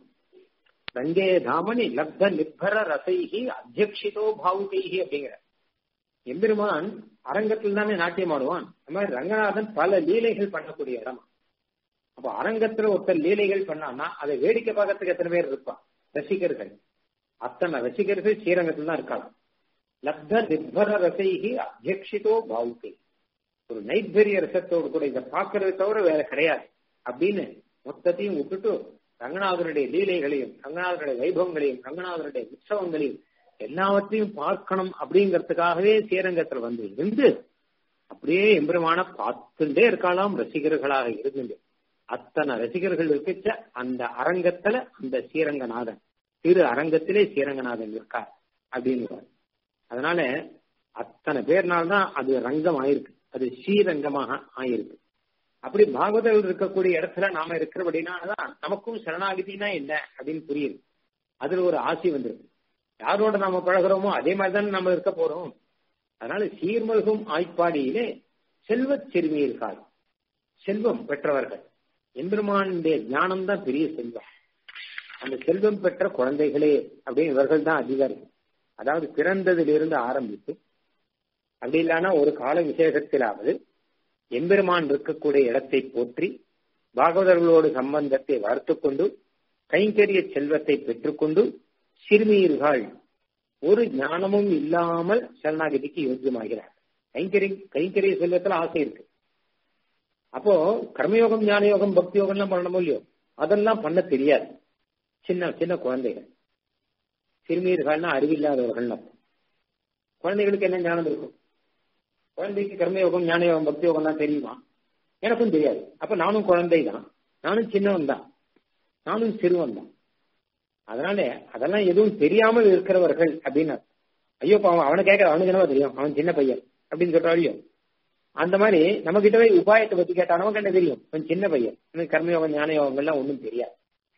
ரங்கே தாமணி லப்த நிர்பர ரசைகி அத்தியக்ஷிதோ பாவுகைகி அப்படிங்கிற எம்பெருமான் அரங்கத்தில் தானே நாட்டியம் ஆடுவான் அந்த மாதிரி ரங்கநாதன் பல லீலைகள் பண்ணக்கூடிய இடம் அப்ப அரங்கத்துல ஒருத்தர் லீலைகள் பண்ணான்னா அதை வேடிக்கை பார்க்கறதுக்கு எத்தனை பேர் இருப்பான் ரசிகர்கள் அத்தனை ரசிகர்கள் ஸ்ரீரங்கத்தில் தான் இருக்காங்க லப்த நிர்பர ரசைகி அத்தியக்ஷிதோ பாவுகை ஒரு நைட்பெரிய ரசத்தோடு கூட இதை பார்க்கறதை தவிர வேற கிடையாது அப்படின்னு மொத்தத்தையும் விட்டுட்டு ரங்கநாதருடைய லீலைகளையும் ரங்கநாதருடைய வைபவங்களையும் ரங்கநாதருடைய உற்சவங்களையும் எல்லாவற்றையும் பார்க்கணும் அப்படிங்கறதுக்காகவே ஸ்ரீரங்கத்துல வந்து இருந்து அப்படியே எம்பெருமான பார்த்துட்டே இருக்கலாம் ரசிகர்களாக இருந்து அத்தனை ரசிகர்கள் இருக்கிச்ச அந்த அரங்கத்துல அந்த ஸ்ரீரங்கநாதன் திரு அரங்கத்திலே ஸ்ரீரங்கநாதன் இருக்கார் அப்படின்னு அதனால அத்தனை பேர்னால்தான் அது ரங்கம் ஆயிருக்கு அது ஸ்ரீரங்கமாக ஆயிருக்கு அப்படி பாகவதர்கள் இருக்கக்கூடிய இடத்துல நாம இருக்கிறபடினாலதான் நமக்கும் சரணாகதினா என்ன அப்படின்னு புரியுது அதுல ஒரு ஆசை வந்திருக்கு யாரோட நாம பழகிறோமோ அதே மாதிரி தானே நம்ம இருக்க போறோம் அதனால சீர்மல்கும் ஆய்ப்பாடியிலே செல்வச் சிறுமியர்கள் செல்வம் பெற்றவர்கள் எம்பெருமானுடைய ஞானம் தான் பெரிய செல்வம் அந்த செல்வம் பெற்ற குழந்தைகளே அப்படின்னு இவர்கள் தான் அதிகாரிகள் அதாவது பிறந்ததிலிருந்து ஆரம்பித்து அப்படி இல்லைன்னா ஒரு கால விசேஷத்திலாவது எம்பெருமான் இருக்கக்கூடிய இடத்தை போற்றி பாகவதர்களோடு சம்பந்தத்தை வளர்த்து கொண்டு கைங்கரிய செல்வத்தை பெற்றுக்கொண்டு சிறுமியர்கள் ஒரு ஞானமும் இல்லாமல் சரணாகதிக்கு யோக்கியமாகிறார் கைங்கரி கைங்கரிய செல்வத்துல ஆசை இருக்கு அப்போ கர்மயோகம் ஞான யோகம் பக்தி யோகம் எல்லாம் பண்ணணும் இல்லையோ அதெல்லாம் பண்ண தெரியாது சின்ன சின்ன குழந்தைகள் சிறுமியர்கள்னா அறிவில்லாதவர்கள் குழந்தைகளுக்கு என்ன ஞானம் இருக்கும் குழந்தைக்கு கர்மயோகம் ஞான யோகம் பக்தி யோகம் தான் தெரியுமா எனக்கும் தெரியாது அப்ப நானும் குழந்தை தான் நானும் சின்னவன் தான் நானும் சிறுவன் தான் அதனால அதெல்லாம் எதுவும் தெரியாமல் இருக்கிறவர்கள் அப்படின்னு ஐயோ அவன் அவனை கேட்கற அவனுக்கு என்னவோ தெரியும் அவன் சின்ன பையன் அப்படின்னு சொல்றாளியோ அந்த மாதிரி நம்ம கிட்டவே உபாயத்தை பத்தி கேட்டா நமக்கு என்ன தெரியும் அவன் சின்ன பையன் எனக்கு கர்மயோகம் ஞான யோகங்கள்லாம் ஒன்றும் தெரியாது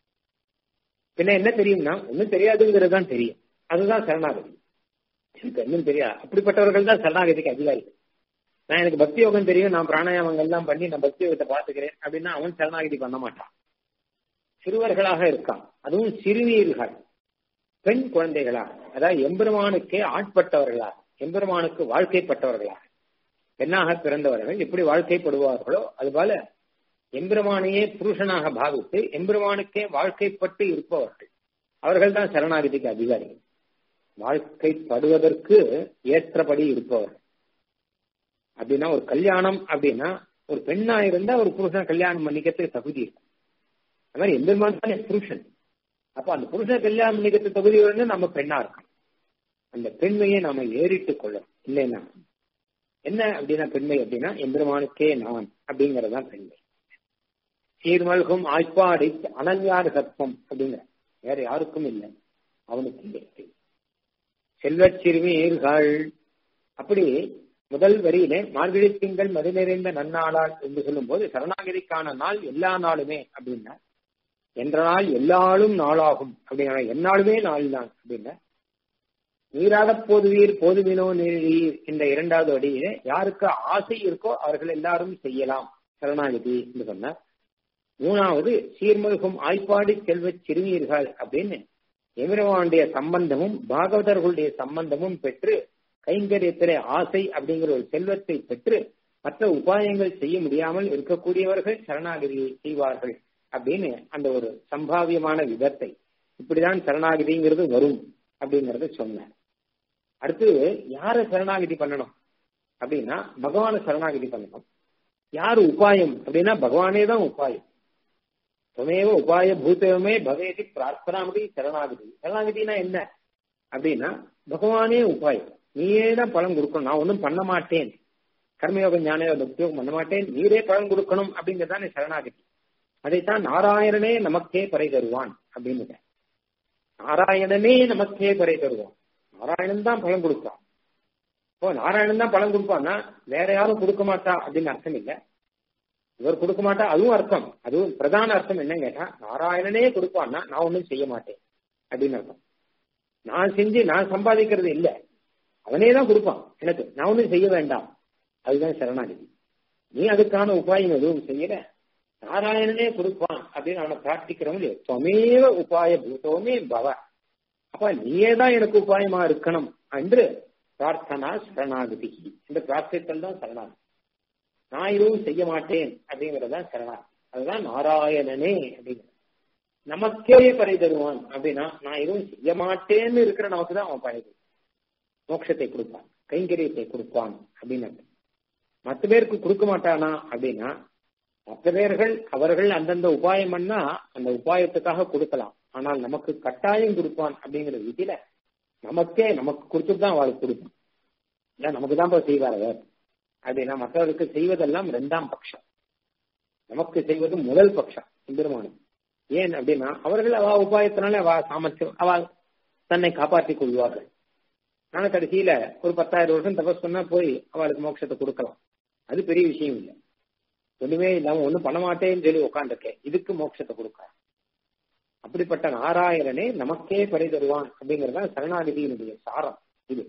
பின்ன என்ன தெரியும்னா ஒன்றும் தெரியாதுங்கிறது தான் தெரியும் அதுதான் சரணாகதி எனக்கு இன்னும் தெரியாது அப்படிப்பட்டவர்கள் தான் சரணாகதிக்கு அதிகாரிகள் நான் எனக்கு பக்தி யோகம் தெரியும் நான் பிராணாயாமங்கள் எல்லாம் பண்ணி நான் பக்தி யோகத்தை பாத்துக்கிறேன் அப்படின்னா அவன் சரணாகிதி பண்ண மாட்டான் சிறுவர்களாக இருக்கான் அதுவும் சிறுநீர்கள் பெண் குழந்தைகளாக அதாவது எம்பெருமானுக்கே ஆட்பட்டவர்களாக எம்பெருமானுக்கு வாழ்க்கைப்பட்டவர்களாக பெண்ணாக பிறந்தவர்கள் எப்படி வாழ்க்கைப்படுவார்களோ அதுபோல எம்பெருமானையே புருஷனாக பாவித்து எம்பெருமானுக்கே வாழ்க்கைப்பட்டு இருப்பவர்கள் அவர்கள் தான் சரணாகதிக்கு அதிகாரிகள் வாழ்க்கைப்படுவதற்கு ஏற்றபடி இருப்பவர்கள் அப்படின்னா ஒரு கல்யாணம் அப்படின்னா ஒரு பெண்ணா இருந்தா ஒரு புருஷன் கல்யாணம் பண்ணிக்கிறதுக்கு தகுதி இருக்கும் அது மாதிரி எம்பெருமான் தானே புருஷன் அப்ப அந்த புருஷன் கல்யாணம் பண்ணிக்கிறதுக்கு தகுதி வந்து நம்ம பெண்ணா இருக்கணும் அந்த பெண்மையை நாம ஏறிட்டு கொள்ளணும் இல்லைன்னா என்ன அப்படின்னா பெண்மை அப்படின்னா எம்பெருமானுக்கே நான் அப்படிங்கறதுதான் பெண்மை சீர்மல்கும் ஆய்ப்பாடி அனன்யார் சத்வம் அப்படிங்கிற வேற யாருக்கும் இல்லை அவனுக்கு இல்லை செல்வச் சிறுமியர்கள் அப்படி முதல் வரியிலே மார்கழி திங்கள் மது நிறைந்த நன்னாளால் என்று சொல்லும் போது சரணாகதிக்கான நாள் எல்லா நாளுமே அப்படின்னா என்ற நாள் எல்லாளும் நாளாகும் அப்படிங்கிற எந்நாளுமே நாள் தான் அப்படின்னா நீராத போதுவீர் போதுவினோ நீர் இந்த இரண்டாவது வழியிலே யாருக்கு ஆசை இருக்கோ அவர்கள் எல்லாரும் செய்யலாம் சரணாகதி என்று சொன்னார் மூணாவது சீர்மல்கும் ஆய்ப்பாடி செல்வச் சிறுமியர்கள் அப்படின்னு எமிரவானுடைய சம்பந்தமும் பாகவதர்களுடைய சம்பந்தமும் பெற்று கைங்கரியத்திலே ஆசை அப்படிங்கிற ஒரு செல்வத்தை பெற்று மற்ற உபாயங்கள் செய்ய முடியாமல் இருக்கக்கூடியவர்கள் சரணாகதியை செய்வார்கள் அப்படின்னு அந்த ஒரு சம்பாவியமான விதத்தை இப்படிதான் சரணாகதிங்கிறது வரும் அப்படிங்கறத சொன்னார் அடுத்து யார சரணாகதி பண்ணணும் அப்படின்னா பகவான சரணாகதி பண்ணணும் யாரு உபாயம் அப்படின்னா பகவானே தான் உபாயம் துமேவ உபாய பூதமே பவேதி பிரார்த்தனாமதி சரணாகதி சரணாகதினா என்ன அப்படின்னா பகவானே உபாயம் நீயே தான் பலன் கொடுக்கணும் நான் ஒன்றும் பண்ண மாட்டேன் கர்மயோகம் ஞானயோக பக்தியோகம் பண்ண மாட்டேன் நீரே பலன் கொடுக்கணும் அப்படிங்கறதானே சரணாகதி அதைத்தான் நாராயணனே நமக்கே பறை தருவான் அப்படின்னு நாராயணனே நமக்கே பறை தருவான் நாராயணன் தான் பலன் கொடுப்பான் ஓ நாராயணன் தான் பலன் கொடுப்பான்னா வேற யாரும் கொடுக்க மாட்டா அப்படின்னு அர்த்தம் இல்லை இவர் கொடுக்க மாட்டா அதுவும் அர்த்தம் அதுவும் பிரதான அர்த்தம் என்ன கேட்டா நாராயணனே கொடுப்பான்னா நான் ஒன்றும் செய்ய மாட்டேன் அப்படின்னு அர்த்தம் நான் செஞ்சு நான் சம்பாதிக்கிறது இல்ல அவனே தான் கொடுப்பான் எனக்கு நான் ஒன்றும் செய்ய வேண்டாம் அதுதான் சரணாகதி நீ அதுக்கான உபாயம் எதுவும் செய்யல நாராயணனே கொடுப்பான் அப்படின்னு அவனை பிரார்த்திக்கிறவங்க துவமேவ உபாய பூதோமே பவ அப்ப நீயே தான் எனக்கு உபாயமா இருக்கணும் என்று பிரார்த்தனா சரணாகதி இந்த பிரார்த்தத்தில் தான் சரணாகதி நான் எதுவும் செய்ய மாட்டேன் அப்படிங்கறதுதான் சரணாகதி அதுதான் நாராயணனே அப்படிங்கிறது நமக்கே பறை தருவான் அப்படின்னா நான் எதுவும் செய்ய மாட்டேன்னு இருக்கிற நமக்கு தான் அவன் பறை மோட்சத்தை கொடுப்பான் கைங்கரியத்தை கொடுப்பான் அப்படின்னு மற்ற பேருக்கு கொடுக்க மாட்டானா அப்படின்னா மற்ற பேர்கள் அவர்கள் அந்தந்த உபாயம் பண்ணா அந்த உபாயத்துக்காக கொடுக்கலாம் ஆனால் நமக்கு கட்டாயம் கொடுப்பான் அப்படிங்கிற விதியில நமக்கே நமக்கு கொடுத்துட்டு தான் அவளுக்கு கொடுப்பான் இல்ல நமக்கு தான் செய்வார் அவர் அப்படின்னா மற்றவர்களுக்கு செய்வதெல்லாம் ரெண்டாம் பட்சம் நமக்கு செய்வது முதல் பட்சம் எம்பெருமானம் ஏன் அப்படின்னா அவர்கள் அவ உபாயத்தினால அவ சாமர்த்தியம் அவ தன்னை காப்பாற்றிக் கொள்வார்கள் ஆனா கடைசியில ஒரு பத்தாயிரம் வருஷம் தபஸ் பண்ணா போய் அவளுக்கு மோட்சத்தை கொடுக்கலாம் அது பெரிய விஷயம் இல்லை ஒண்ணுமே இல்லாம ஒண்ணும் பண்ண மாட்டேன்னு சொல்லி உட்காந்துருக்கேன் இதுக்கு மோட்சத்தை கொடுக்க அப்படிப்பட்ட நாராயணனே நமக்கே படை தருவான் அப்படிங்கறத சரணாகதியினுடைய சாரம் இது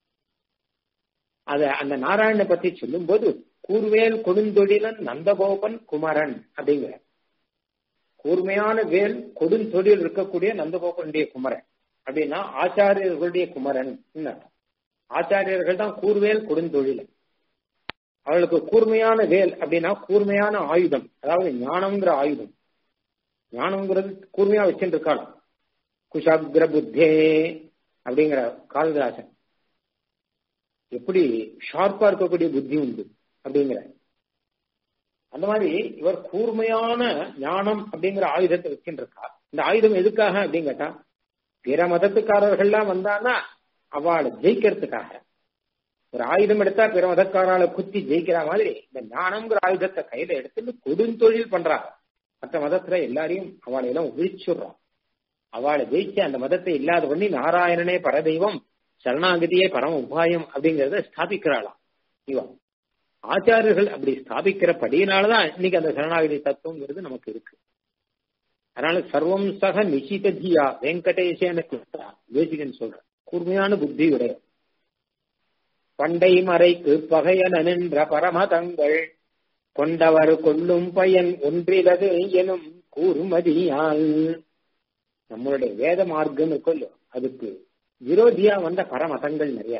அத அந்த நாராயணனை பத்தி சொல்லும் போது கூர்வேல் கொடுந்தொழிலன் நந்தகோபன் குமரன் அப்படிங்கிற கூர்மையான வேல் கொடுந்தொழில் இருக்கக்கூடிய நந்தகோபனுடைய குமரன் அப்படின்னா ஆச்சாரியர்களுடைய குமரன் ஆச்சாரியர்கள் தான் கூர்வேல் கொடுந்தொழில் அவளுக்கு கூர்மையான வேல் அப்படின்னா கூர்மையான ஆயுதம் அதாவது ஞானம்ங்கிற ஆயுதம் ஞானம்ங்கிறது கூர்மையா வச்சுட்டு இருக்காள் குஷாகிர புத்தே அப்படிங்கிற காளிதாசன் எப்படி ஷார்ப்பா இருக்கக்கூடிய புத்தி உண்டு அப்படிங்கிற அந்த மாதிரி இவர் கூர்மையான ஞானம் அப்படிங்கிற ஆயுதத்தை வச்சுட்டு இருக்கா இந்த ஆயுதம் எதுக்காக அப்படின்னு கேட்டா பிற மதத்துக்காரர்கள்லாம் வந்தான்னா அவளை ஜெயிக்கிறதுக்காக ஒரு ஆயுதம் எடுத்தா பிற மதக்காரால குத்தி ஜெயிக்கிற மாதிரி இந்த ஞானம்ங்கிற ஆயுதத்தை கையில எடுத்துட்டு கொடுந்தொழில் பண்றாங்க மற்ற மதத்துல எல்லாரையும் அவளை எல்லாம் ஒழிச்சுடுறான் அவளை ஜெயிச்சு அந்த மதத்தை இல்லாத பண்ணி நாராயணனே பரதெய்வம் சரணாகதியே பரம உபாயம் அப்படிங்கறத ஸ்தாபிக்கிறாளாம் இவா ஆச்சாரியர்கள் அப்படி ஸ்தாபிக்கிறபடியினாலதான் இன்னைக்கு அந்த சரணாகதி தத்துவங்கிறது நமக்கு இருக்கு அதனால சர்வம் சக நிஷிததியா வெங்கடேசேன தேசிகன் சொல்ற கூர்மையான புத்தியுடைய பண்டை மறைக்கு பகையன நின்ற பரமதங்கள் கொண்டவர் கொள்ளும் பயன் ஒன்றிலது எனும் கூறுமதியால் நம்மளுடைய வேத மார்க்கம் இருக்கோ அதுக்கு விரோதியா வந்த பரமதங்கள் நிறைய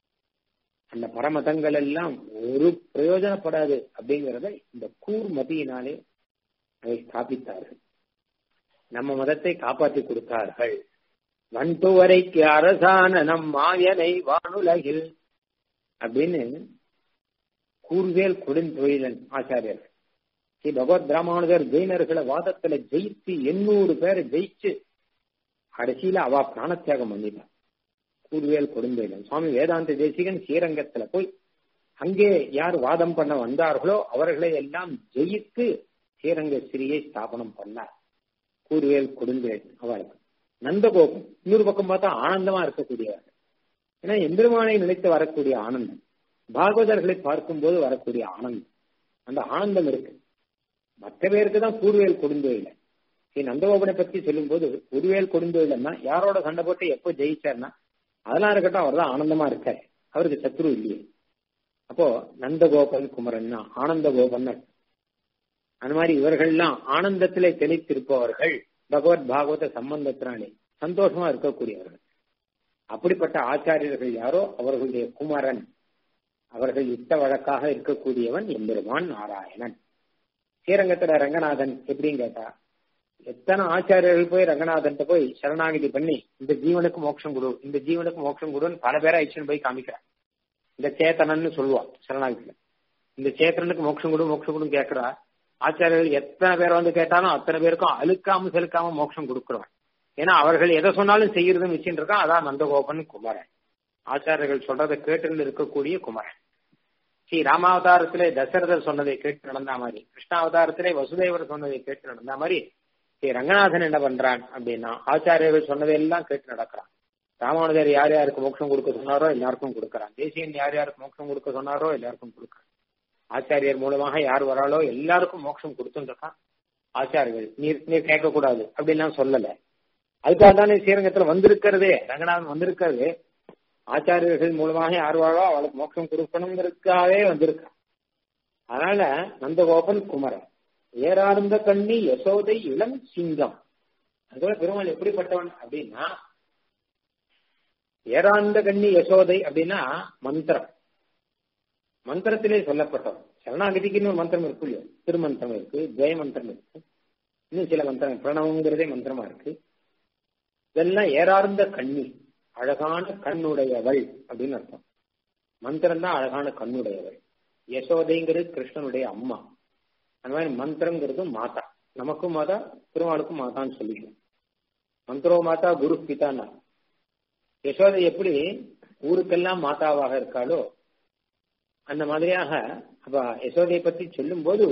அந்த பரமதங்கள் எல்லாம் ஒரு பிரயோஜனப்படாது அப்படிங்கறத இந்த கூர்மதியினாலே அதை ஸ்தாபித்தார்கள் நம்ம மதத்தை காப்பாற்றி கொடுத்தார்கள் வன்துவரைக்கு அரசான நம் மாயனை வானுலகில் அப்படின்னு கூர்வேல் கொடுந்தொழிலன் ஆச்சாரியர் ஸ்ரீ பகவத் ராமானுஜர் ஜெயினர்களை வாதத்துல ஜெயிச்சு எண்ணூறு பேரை ஜெயிச்சு கடைசியில அவ பிராணத்தியாகம் பண்ணிட்டான் கூர்வேல் கொடுந்தொழிலன் சுவாமி வேதாந்த தேசிகன் ஸ்ரீரங்கத்துல போய் அங்கே யார் வாதம் பண்ண வந்தார்களோ அவர்களை எல்லாம் ஜெயித்து ஸ்ரீரங்க ஸ்ரீயை ஸ்தாபனம் பண்ணார் கூர்வேல் கொடுந்தொழிலன் அவளுக்கு நந்தகோபம் இன்னொரு பக்கம் பார்த்தா ஆனந்தமா இருக்கக்கூடியவர் ஏன்னா எந்திரமானை நினைத்து வரக்கூடிய ஆனந்தம் பாகவதர்களை பார்க்கும்போது வரக்கூடிய ஆனந்தம் அந்த ஆனந்தம் இருக்கு மற்ற பேருக்கு தான் கூர்வேல் கொடுந்தோயில ஸ்ரீ நந்தகோபனை பத்தி சொல்லும் போது குருவேல் கொடுந்தோயிலன்னா யாரோட சண்டை போட்டு எப்போ ஜெயிச்சார்னா அதெல்லாம் இருக்கட்டும் அவர் தான் ஆனந்தமா இருக்காரு அவருக்கு சத்ரு இல்லையே அப்போ நந்தகோபன் குமரன்னா ஆனந்த கோபன் அந்த மாதிரி இவர்கள்லாம் ஆனந்தத்திலே தெளித்திருப்பவர்கள் பகவத் பாகவத சம்பந்தத்தினாலே சந்தோஷமா இருக்கக்கூடியவர்கள் அப்படிப்பட்ட ஆச்சாரியர்கள் யாரோ அவர்களுடைய குமரன் அவர்கள் யுத்த வழக்காக இருக்கக்கூடியவன் எம்பெருமான் நாராயணன் ஸ்ரீரங்கத்துல ரங்கநாதன் எப்படின்னு கேட்டா எத்தனை ஆச்சாரியர்கள் போய் ரங்கநாதன் போய் சரணாகிதி பண்ணி இந்த ஜீவனுக்கு மோட்சம் கொடு இந்த ஜீவனுக்கு மோட்சம் கொடுன்னு பல பேரை ஐச்சன் போய் காமிக்கிறான் இந்த சேத்தனன்னு சொல்லுவான் சரணாகிதியில இந்த சேத்தனனுக்கு மோட்சம் கொடு மோட்சம் கொடுன்னு கேட்கிறா ஆச்சாரியர்கள் எத்தனை பேர் வந்து கேட்டாலும் அத்தனை பேருக்கும் அழுக்காம செலுக்காம மோட்சம் கொடுக்குறவன் ஏன்னா அவர்கள் எதை சொன்னாலும் செய்யறதுன்னு வச்சுட்டு இருக்கான் அதான் நந்தகோபன் குமரன் ஆச்சாரியர்கள் சொல்றதை கேட்டு இருக்கக்கூடிய குமரன் ஸ்ரீ ராமாவதாரத்திலே தசரதர் சொன்னதை கேட்டு நடந்த மாதிரி கிருஷ்ணாவதாரத்திலே வசுதேவர் சொன்னதை கேட்டு நடந்த மாதிரி ஸ்ரீ ரங்கநாதன் என்ன பண்றான் அப்படின்னா ஆச்சாரியர்கள் சொன்னதையெல்லாம் கேட்டு நடக்கிறான் ராமானுஜர் யார் யாருக்கு மோட்சம் கொடுக்க சொன்னாரோ எல்லாருக்கும் கொடுக்கறான் தேசியன் யார் யாருக்கு மோட்சம் கொடுக்க சொன்னாரோ எல்லாருக்கும் கொடுக்கறான் ஆச்சாரியர் மூலமாக யார் வராளோ எல்லாருக்கும் மோட்சம் கொடுத்துருக்கான் ஆச்சாரியர்கள் நீர் நீர் கேட்கக்கூடாது அப்படின்லாம் சொல்லல அதுக்காக தானே ஸ்ரீரங்கத்துல வந்திருக்கிறதே ரங்கநாதன் வந்திருக்கிறது ஆச்சாரியர்கள் மூலமாக யார் வாழோ அவளுக்கு மோட்சம் கொடுக்கணுங்கிறதுக்காகவே வந்திருக்கான் அதனால நந்தகோபன் குமரன் ஏறார்ந்த கண்ணி யசோதை இளம் சிங்கம் அதுபோல பெருமாள் எப்படிப்பட்டவன் அப்படின்னா ஏறார்ந்த கண்ணி யசோதை அப்படின்னா மந்திரம் மந்திரத்திலே சொல்லப்பட்டவன் சரணாகதிக்குன்னு ஒரு மந்திரம் இருக்கு இல்லையோ திருமந்திரம் இருக்கு ஜெய மந்திரம் இருக்கு இன்னும் சில மந்திரம் பிரணவங்கிறதே மந்திரமா இருக்கு இதெல்லாம் ஏறார்ந்த கண்ணி அழகான கண்ணுடையவள் அப்படின்னு அர்த்தம் மந்திரம் தான் அழகான கண்ணுடையவள் யசோதைங்கிறது கிருஷ்ணனுடைய அம்மா அந்த மாதிரி மந்திரங்கிறது மாதா நமக்கும் மாதா திருமாலுக்கும் மாதான்னு சொல்லிக்கலாம் மந்திரோ மாதா குரு பிதானா யசோதை எப்படி ஊருக்கெல்லாம் மாதாவாக இருக்காளோ அந்த மாதிரியாக அவ யசோதையை பத்தி சொல்லும் போது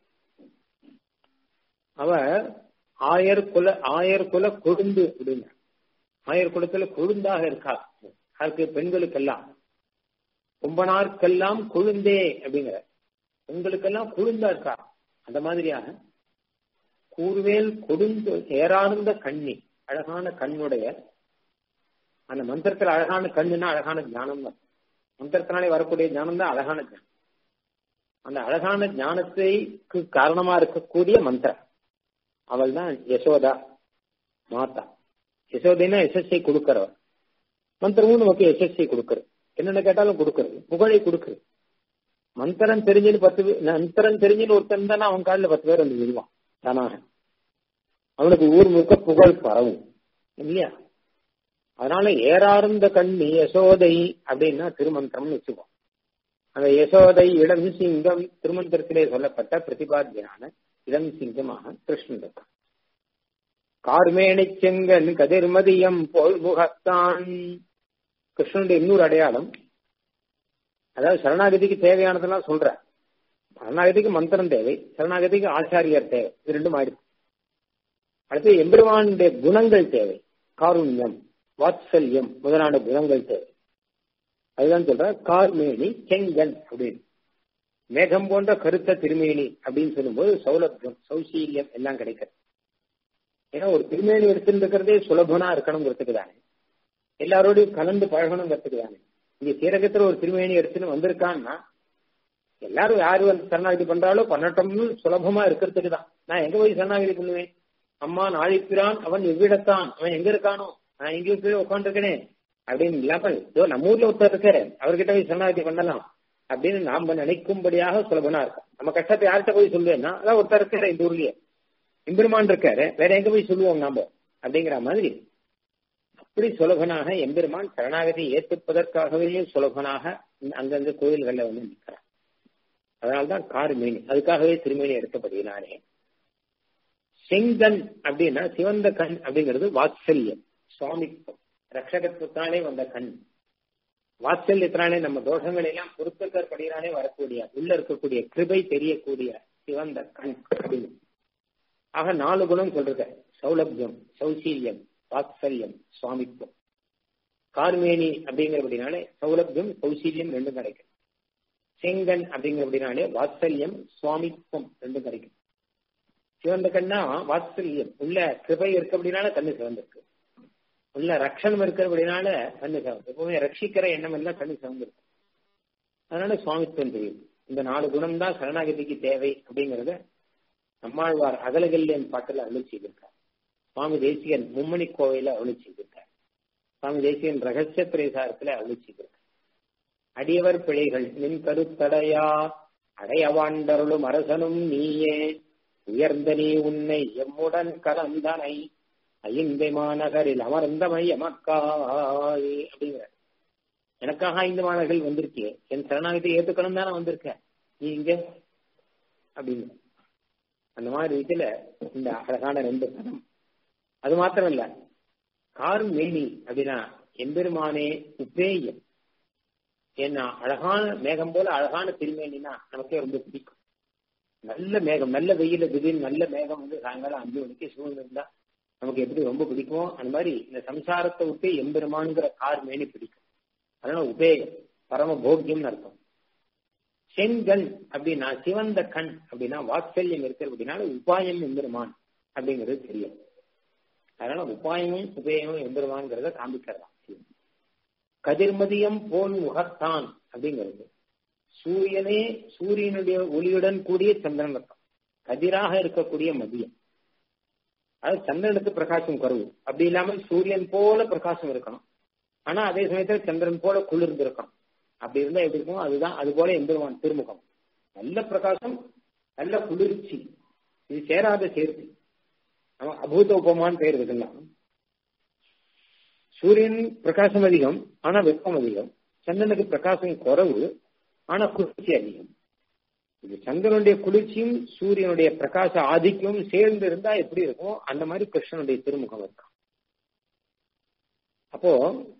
அவ ஆயர் குல ஆயர் குல கொழுந்து அப்படின்னா ஆயர் குலத்துல கொழுந்தாக இருக்கா அதுக்கு பெண்களுக்கெல்லாம் கும்பனார்க்கெல்லாம் கொழுந்தே அப்படிங்கிற பெண்களுக்கெல்லாம் கொழுந்தா இருக்கா அந்த மாதிரியாக கூர்வேல் கொடுந்து ஏறார்ந்த கண்ணி அழகான கண்ணுடைய அந்த மந்திரத்துல அழகான கண்ணுன்னா அழகான ஞானம் தான் மந்திரத்தினாலே வரக்கூடிய ஞானம் தான் அழகான ஞானம் அந்த அழகான ஞானத்துக்கு காரணமா இருக்கக்கூடிய மந்திரம் அவள் தான் யசோதா மாதா யசோதைனா எஸ்எஸ்ஐ கொடுக்கறவன் மந்திரமும் நமக்கு எஸ்எஸ்ஐ கொடுக்கறது என்னென்ன கேட்டாலும் கொடுக்கறது புகழை கொடுக்கறது மந்திரம் தெரிஞ்சுன்னு பத்து பேர் மந்திரம் தெரிஞ்சுன்னு ஒருத்தன் தானே அவன் காலில் பத்து பேர் வந்து விடுவான் தானாக அவனுக்கு ஊர் முழுக்க புகழ் பரவும் இல்லையா அதனால ஏறார்ந்த கண்ணி யசோதை அப்படின்னா திருமந்திரம்னு வச்சுக்கோம் அந்த யசோதை இளம் சிங்கம் திருமந்திரத்திலே சொல்லப்பட்ட பிரதிபாத்தியான இளம் சிங்கமாக கிருஷ்ணன் இருக்கான் கார்மேனை செங்கன் கதிர்மதியம் போல் முகத்தான் கிருஷ்ணனுடைய இன்னொரு அடையாளம் அதாவது சரணாகதிக்கு தேவையானதெல்லாம் சொல்ற சரணாகதிக்கு மந்திரம் தேவை சரணாகதிக்கு ஆச்சாரியர் தேவை இது ரெண்டும் ஆயிடுச்சு அடுத்து எம்பெருமானுடைய குணங்கள் தேவை காருண்யம் வாத்சல்யம் முதலான குணங்கள் தேவை அதுதான் சொல்ற கார்மேனி செங்கன் அப்படின்னு மேகம் போன்ற கருத்த திருமேனி அப்படின்னு சொல்லும்போது சௌலபியம் சௌசீல்யம் எல்லாம் கிடைக்கிறது ஏன்னா ஒரு திருமேனி எடுத்துட்டு இருக்கிறதே சுலபனா இருக்கணுங்கிறதுக்கு தானே எல்லாரோடையும் கலந்து பழகணுங்கிறதுக்கு தானே இங்க சீரகத்துல ஒரு திருமேனி எடுத்துன்னு வந்திருக்கான்னா எல்லாரும் யாரு வந்து சரணாகதி பண்றாலோ பண்ணட்டோம்னு சுலபமா இருக்கிறதுக்கு தான் நான் எங்க போய் சரணாகதி பண்ணுவேன் அம்மா நாழிப்பிரான் அவன் எவ்விடத்தான் அவன் எங்க இருக்கானோ நான் எங்கேயோ போய் உட்காந்துருக்கனே அப்படின்னு இல்லாமல் இதோ நம்ம ஊர்ல ஒருத்தர் இருக்காரு அவர்கிட்ட போய் சரணாகதி பண்ணலாம் அப்படின்னு நாம நினைக்கும்படியாக சுலபனா இருக்கும் நம்ம கஷ்டத்தை யார்கிட்ட போய் சொல்லுவேன்னா அதான் ஒருத்தர் இருக்காரு இந்த ஊர்லயே எம்பெருமான் இருக்காரு வேற எங்க போய் சொல்லுவோம் நாம அப்படிங்கிற மாதிரி அப்படி சுலபனாக எம்பெருமான் சரணாகதி ஏற்றுப்பதற்காகவே சுலபனாக அந்தந்த கோயில்கள்ல வந்து நிற்கிறான் அதனால்தான் கார் மீனி அதுக்காகவே திருமேனி எடுத்தபடியினாலே செங்கன் அப்படின்னா சிவந்த கண் அப்படிங்கிறது வாத்சல்யம் சுவாமித்துவம் ரட்சகத்துவத்தாலே வந்த கண் வாத்சல்யத்தினாலே நம்ம தோஷங்களை எல்லாம் பொறுத்திருக்கிறபடியினாலே வரக்கூடிய உள்ள இருக்கக்கூடிய கிருபை தெரியக்கூடிய சிவந்த கண் அப்படின்னு ஆக நாலு குணம் சொல்றது சௌலபியம் சௌசீல்யம் வாத்சல்யம் சுவாமித்துவம் கார்மேனி அப்படிங்கிறபடினாலே சௌலபியம் சௌசீல்யம் ரெண்டும் கிடைக்கும் செங்கன் அப்படிங்கிறபடினாலே வாத்சல்யம் சுவாமித்துவம் ரெண்டும் கிடைக்கும் சிவந்த கண்ணா வாத்சல்யம் உள்ள கிருபை இருக்கு அப்படின்னால கண்ணு சிவந்திருக்கு உள்ள ரக்ஷணம் இருக்கிறபடினால கண்ணு சிவந்து எப்பவுமே ரட்சிக்கிற எண்ணம் எல்லாம் கண்ணு சிவந்திருக்கு அதனால சுவாமித்துவம் தெரியும் இந்த நாலு குணம் தான் சரணாகதிக்கு தேவை அப்படிங்கறத நம்மாழ்வார் அகலகல்யன் பாட்டுல அருளி செய்திருக்கார் சுவாமி தேசியன் மும்மணி கோவையில அருளி செய்திருக்கார் சுவாமி தேசியன் ரகசிய பிரேசாரத்துல அருளி செய்திருக்கார் அடியவர் பிழைகள் நின் கருத்தடையா அடையவாண்டருளும் அரசனும் நீயே உயர்ந்த நீ உன்னை எம்முடன் கலந்தனை ஐந்தை மாநகரில் அமர்ந்தமை எமக்காய் அப்படிங்கிற எனக்காக ஐந்து மாநகரில் வந்திருக்கே என் சரணாகத்தை ஏத்துக்கணும் தானே வந்திருக்க நீ இங்க அப்படிங்க அந்த மாதிரி இதுல இந்த அழகான ரெண்டு பதம் அது மாத்திரம் இல்ல கார் மேனி அப்படின்னா எம்பெருமானே உப்பேயம் ஏன்னா அழகான மேகம் போல அழகான திருமேனினா நமக்கே ரொம்ப பிடிக்கும் நல்ல மேகம் நல்ல வெயில திடீர்னு நல்ல மேகம் வந்து சாயங்காலம் அஞ்சு மணிக்கு சூழ்நிலை இருந்தா நமக்கு எப்படி ரொம்ப பிடிக்குமோ அந்த மாதிரி இந்த சம்சாரத்தை விட்டு எம்பெருமானுங்கிற கார் மேனி பிடிக்கும் அதனால உபேயம் பரம போக்கியம்னு அர்த்தம் செங்கண் அப்படின்னா சிவந்த கண் அப்படின்னா வாத்சல்யம் இருக்கிற அப்படின்னால உபாயம் எம்பெருமான் அப்படிங்கிறது தெரியும் அதனால உபாயமும் உபேயமும் எம்பெருமான்ங்கிறத காமிக்கிறதா கதிர்மதியம் போல் முகத்தான் அப்படிங்கிறது சூரியனே சூரியனுடைய ஒளியுடன் கூடிய சந்திரன் அர்த்தம் கதிராக இருக்கக்கூடிய மதியம் அது சந்திரனுக்கு பிரகாசம் குறவு அப்படி இல்லாமல் சூரியன் போல பிரகாசம் இருக்கணும் ஆனா அதே சமயத்துல சந்திரன் போல குளிர்ந்து இருக்கணும் அப்படி இருந்தா எப்படி இருக்கும் அதுதான் அது போல எம்பெருமான் திருமுகம் நல்ல பிரகாசம் நல்ல குளிர்ச்சி இது சேராத சேர்த்து நம்ம அபூத உபமான்னு பெயர் இதெல்லாம் சூரியன் பிரகாசம் அதிகம் ஆனா வெப்பம் அதிகம் சந்திரனுக்கு பிரகாசம் குறைவு ஆனா குளிர்ச்சி அதிகம் இது சந்திரனுடைய குளிர்ச்சியும் சூரியனுடைய பிரகாச ஆதிக்கமும் சேர்ந்து இருந்தா எப்படி இருக்கும் அந்த மாதிரி கிருஷ்ணனுடைய திருமுகம் இருக்கும் அப்போ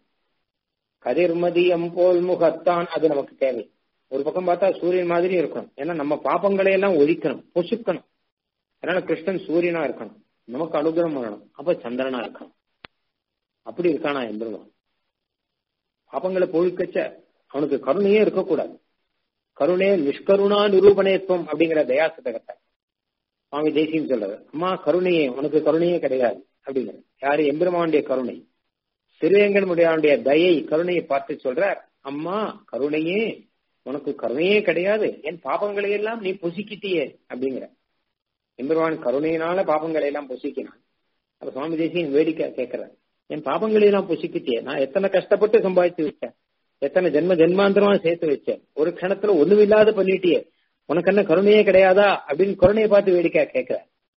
கதிர்மதியம் போல் முகத்தான் அது நமக்கு தேவை ஒரு பக்கம் பார்த்தா சூரியன் மாதிரி இருக்கணும் ஏன்னா நம்ம பாப்பங்களை எல்லாம் ஒழிக்கணும் பொசுக்கணும் அதனால கிருஷ்ணன் சூரியனா இருக்கணும் நமக்கு அனுகிரகம் பண்ணணும் அப்ப சந்திரனா இருக்கணும் அப்படி இருக்கானா எம்பெருமான் பாப்பங்களை பொழுக்கச்ச அவனுக்கு கருணையே இருக்கக்கூடாது கருணே நிஷ்கருணா நிரூபணேத்துவம் அப்படிங்கிற தயாசதகத்தை சுவாமி தேசியம் சொல்றது அம்மா கருணையே உனக்கு கருணையே கிடையாது அப்படிங்கிற யாரு எம்பெருமானுடைய கருணை திருவேங்கனுடைய தயை கருணையை பார்த்து சொல்றார் அம்மா கருணையே உனக்கு கருணையே கிடையாது என் பாபங்களை எல்லாம் நீ புசிக்கிட்டியே அப்படிங்கிற எம்பெருமான் கருணையினால பாபங்களை எல்லாம் புசிக்கினான் அப்ப சுவாமி தேசியம் வேடிக்கை கேட்கிறார் என் பாபங்களை எல்லாம் புசிக்கிட்டியே நான் எத்தனை கஷ்டப்பட்டு சம்பாதிச்சு வச்சேன் எத்தனை ஜென்ம ஜென்மாந்திரமா சேர்த்து வச்சேன் ஒரு க்ஷணத்துல ஒண்ணும் இல்லாத பண்ணிட்டியே உனக்கு என்ன கருணையே கிடையாதா அப்படின்னு கருணையை பார்த்து வேடிக்கை கேட்கிற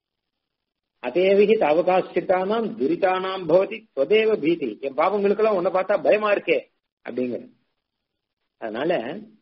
அதே விகித் அவகாசிட்டானாம் துரிதானாம் பவதி தொதேவ பீதி என் பாவங்களுக்கெல்லாம் உன்னை பார்த்தா பயமா இருக்கே அப்படிங்கிற அதனால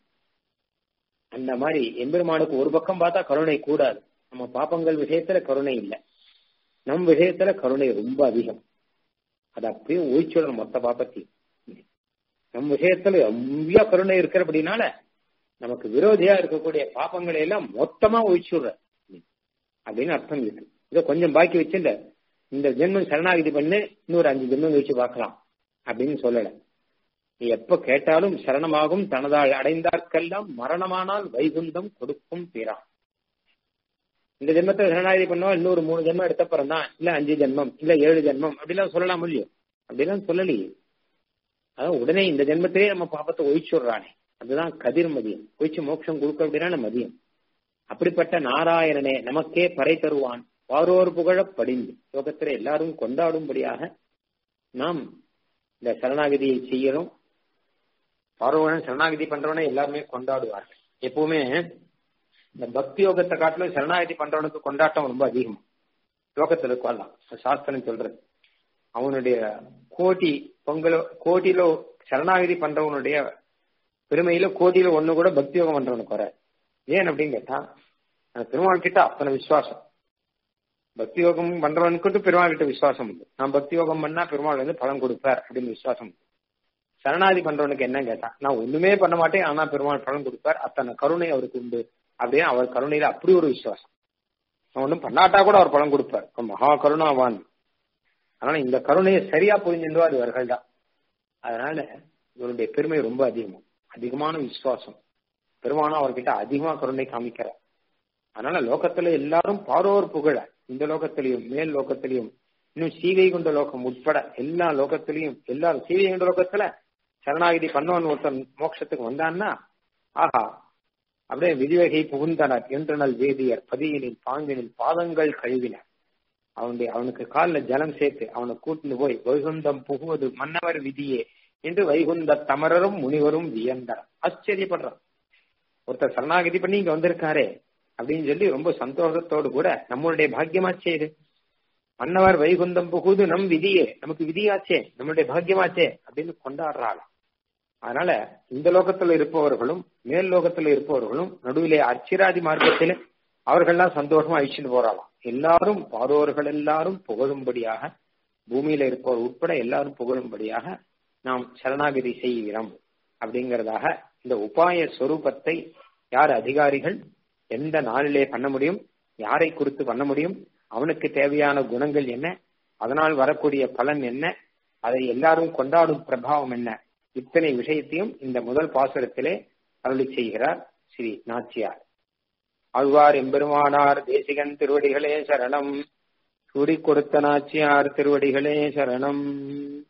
அந்த மாதிரி எம்பெருமானுக்கு ஒரு பக்கம் பார்த்தா கருணை கூடாது நம்ம பாப்பங்கள் விஷயத்துல கருணை இல்லை நம் விஷயத்துல கருணை ரொம்ப அதிகம் அது அப்படியே ஒழிச்சுடணும் மொத்த பாப்பத்தையும் நம் விஷயத்துல ரொம்ப கருணை இருக்கிறபடினால நமக்கு விரோதியா இருக்கக்கூடிய பாப்பங்களை எல்லாம் மொத்தமா ஒழிச்சுடுற அப்படின்னு அர்த்தம் இருக்கு இதை கொஞ்சம் பாக்கி வச்சுட்ட இந்த ஜென்மம் சரணாகிதி பண்ணு இன்னொரு அஞ்சு ஜென்மம் வச்சு பார்க்கலாம் அப்படின்னு சொல்லல நீ எப்ப கேட்டாலும் சரணமாகும் தனதால் அடைந்தார்க்கெல்லாம் மரணமானால் வைகுந்தம் கொடுக்கும் பிறா இந்த ஜென்மத்தை சரணாகிதி பண்ணுவா இன்னொரு மூணு ஜென்மம் எடுத்தப்புறம் தான் இல்ல அஞ்சு ஜென்மம் இல்ல ஏழு ஜென்மம் அப்படிலாம் சொல்லலாம் இல்லையோ அப்படிலாம் சொல்லலையே அதான் உடனே இந்த ஜென்மத்திலே நம்ம பாப்பத்தை ஒழிச்சுடுறானே அதுதான் கதிர் மதியம் ஒழிச்சு மோட்சம் கொடுக்க அப்படின்னா மதியம் அப்படிப்பட்ட நாராயணனே நமக்கே பறை தருவான் வாரோர் புகழ படிந்து லோகத்திலே எல்லாரும் கொண்டாடும்படியாக நாம் இந்த சரணாகதியை செய்யணும் பார்வன் சரணாகதி பண்றவனை எல்லாருமே கொண்டாடுவார்கள் எப்பவுமே இந்த பக்தி யோகத்தை காட்டிலும் சரணாகதி பண்றவனுக்கு கொண்டாட்டம் ரொம்ப அதிகம் லோகத்துல இருக்கலாம் சாஸ்திரம் சொல்றது அவனுடைய கோடி பொங்கலோ கோடியில சரணாகதி பண்றவனுடைய பெருமையில கோடியில ஒண்ணு கூட பக்தி யோகம் பண்றவனுக்கு வர ஏன் அப்படின்னு கேட்டா அந்த பெருமாள் கிட்ட அத்தனை விசுவாசம் பக்தி யோகம் பண்றவனுக்கு பெருமாள் கிட்ட விசுவாசம் உண்டு நான் பக்தி யோகம் பண்ணா பெருமாள் வந்து பலன் கொடுப்பார் அப்படின்னு விசுவாசம் உண்டு சரணாதி பண்றவனுக்கு என்ன கேட்டா நான் ஒண்ணுமே பண்ண மாட்டேன் ஆனா பெருமாள் பலன் கொடுப்பார் அத்தனை கருணை அவருக்கு உண்டு அப்படின்னு அவர் கருணையில அப்படி ஒரு விசுவாசம் நான் ஒன்றும் பண்ணாட்டா கூட அவர் பலன் கொடுப்பார் மகா கருணாவான் அதனால இந்த கருணையை சரியா புரிஞ்சிருந்தோ இவர்கள் தான் அதனால இவருடைய பெருமை ரொம்ப அதிகம் அதிகமான விசுவாசம் பெருமானும் அவர்கிட்ட அதிகமா கருணை காமிக்கிறார் அதனால லோகத்துல எல்லாரும் பாரோர் புகழ இந்த லோகத்திலையும் மேல் லோகத்திலையும் இன்னும் சீவை கொண்ட லோகம் உட்பட எல்லா லோகத்திலையும் எல்லாரும் சீவை கொண்ட லோகத்துல சரணாகிதி பண்ணவன் ஒருத்தன் மோட்சத்துக்கு வந்தான்னா ஆஹா அப்படியே விதிவகை புகுந்தனர் என்றனல் வேதியர் பதியினில் பாங்கினில் பாதங்கள் கழுவினர் அவனுடைய அவனுக்கு காலில் ஜலம் சேர்த்து அவனை கூட்டிட்டு போய் வைகுந்தம் புகுவது மன்னவர் விதியே என்று வைகுந்த தமரரும் முனிவரும் வியந்தார் ஆச்சரியப்படுறான் ஒருத்தர் சரணாகதி பண்ணி இங்க வந்திருக்காரே அப்படின்னு சொல்லி ரொம்ப சந்தோஷத்தோடு கூட நம்மளுடைய பாக்கியமாச்சே இது மன்னவர் வைகுந்தம் புகுது நம் விதியே நமக்கு விதியாச்சே நம்மளுடைய பாக்கியமாச்சே அப்படின்னு கொண்டாடுறாள் அதனால இந்த லோகத்துல இருப்பவர்களும் மேல் லோகத்துல இருப்பவர்களும் நடுவிலே அச்சிராதி மார்க்கத்திலே அவர்கள்லாம் சந்தோஷமா அழிச்சுட்டு போறாளாம் எல்லாரும் பாரோர்கள் எல்லாரும் புகழும்படியாக பூமியில இருப்பவர் உட்பட எல்லாரும் புகழும்படியாக நாம் சரணாகதி செய்கிறோம் அப்படிங்கறதாக இந்த உபாய சொரூபத்தை யார் அதிகாரிகள் எந்த நாளிலே பண்ண முடியும் யாரை குறித்து பண்ண முடியும் அவனுக்கு தேவையான குணங்கள் என்ன அதனால் வரக்கூடிய பலன் என்ன அதை எல்லாரும் கொண்டாடும் பிரபாவம் என்ன இத்தனை விஷயத்தையும் இந்த முதல் பாசுரத்திலே அருளி செய்கிறார் ஸ்ரீ நாச்சியார் ஆழ்வார் எம்பெருமானார் தேசிகன் திருவடிகளே சரணம் சூடி கொடுத்த நாச்சியார் திருவடிகளே சரணம்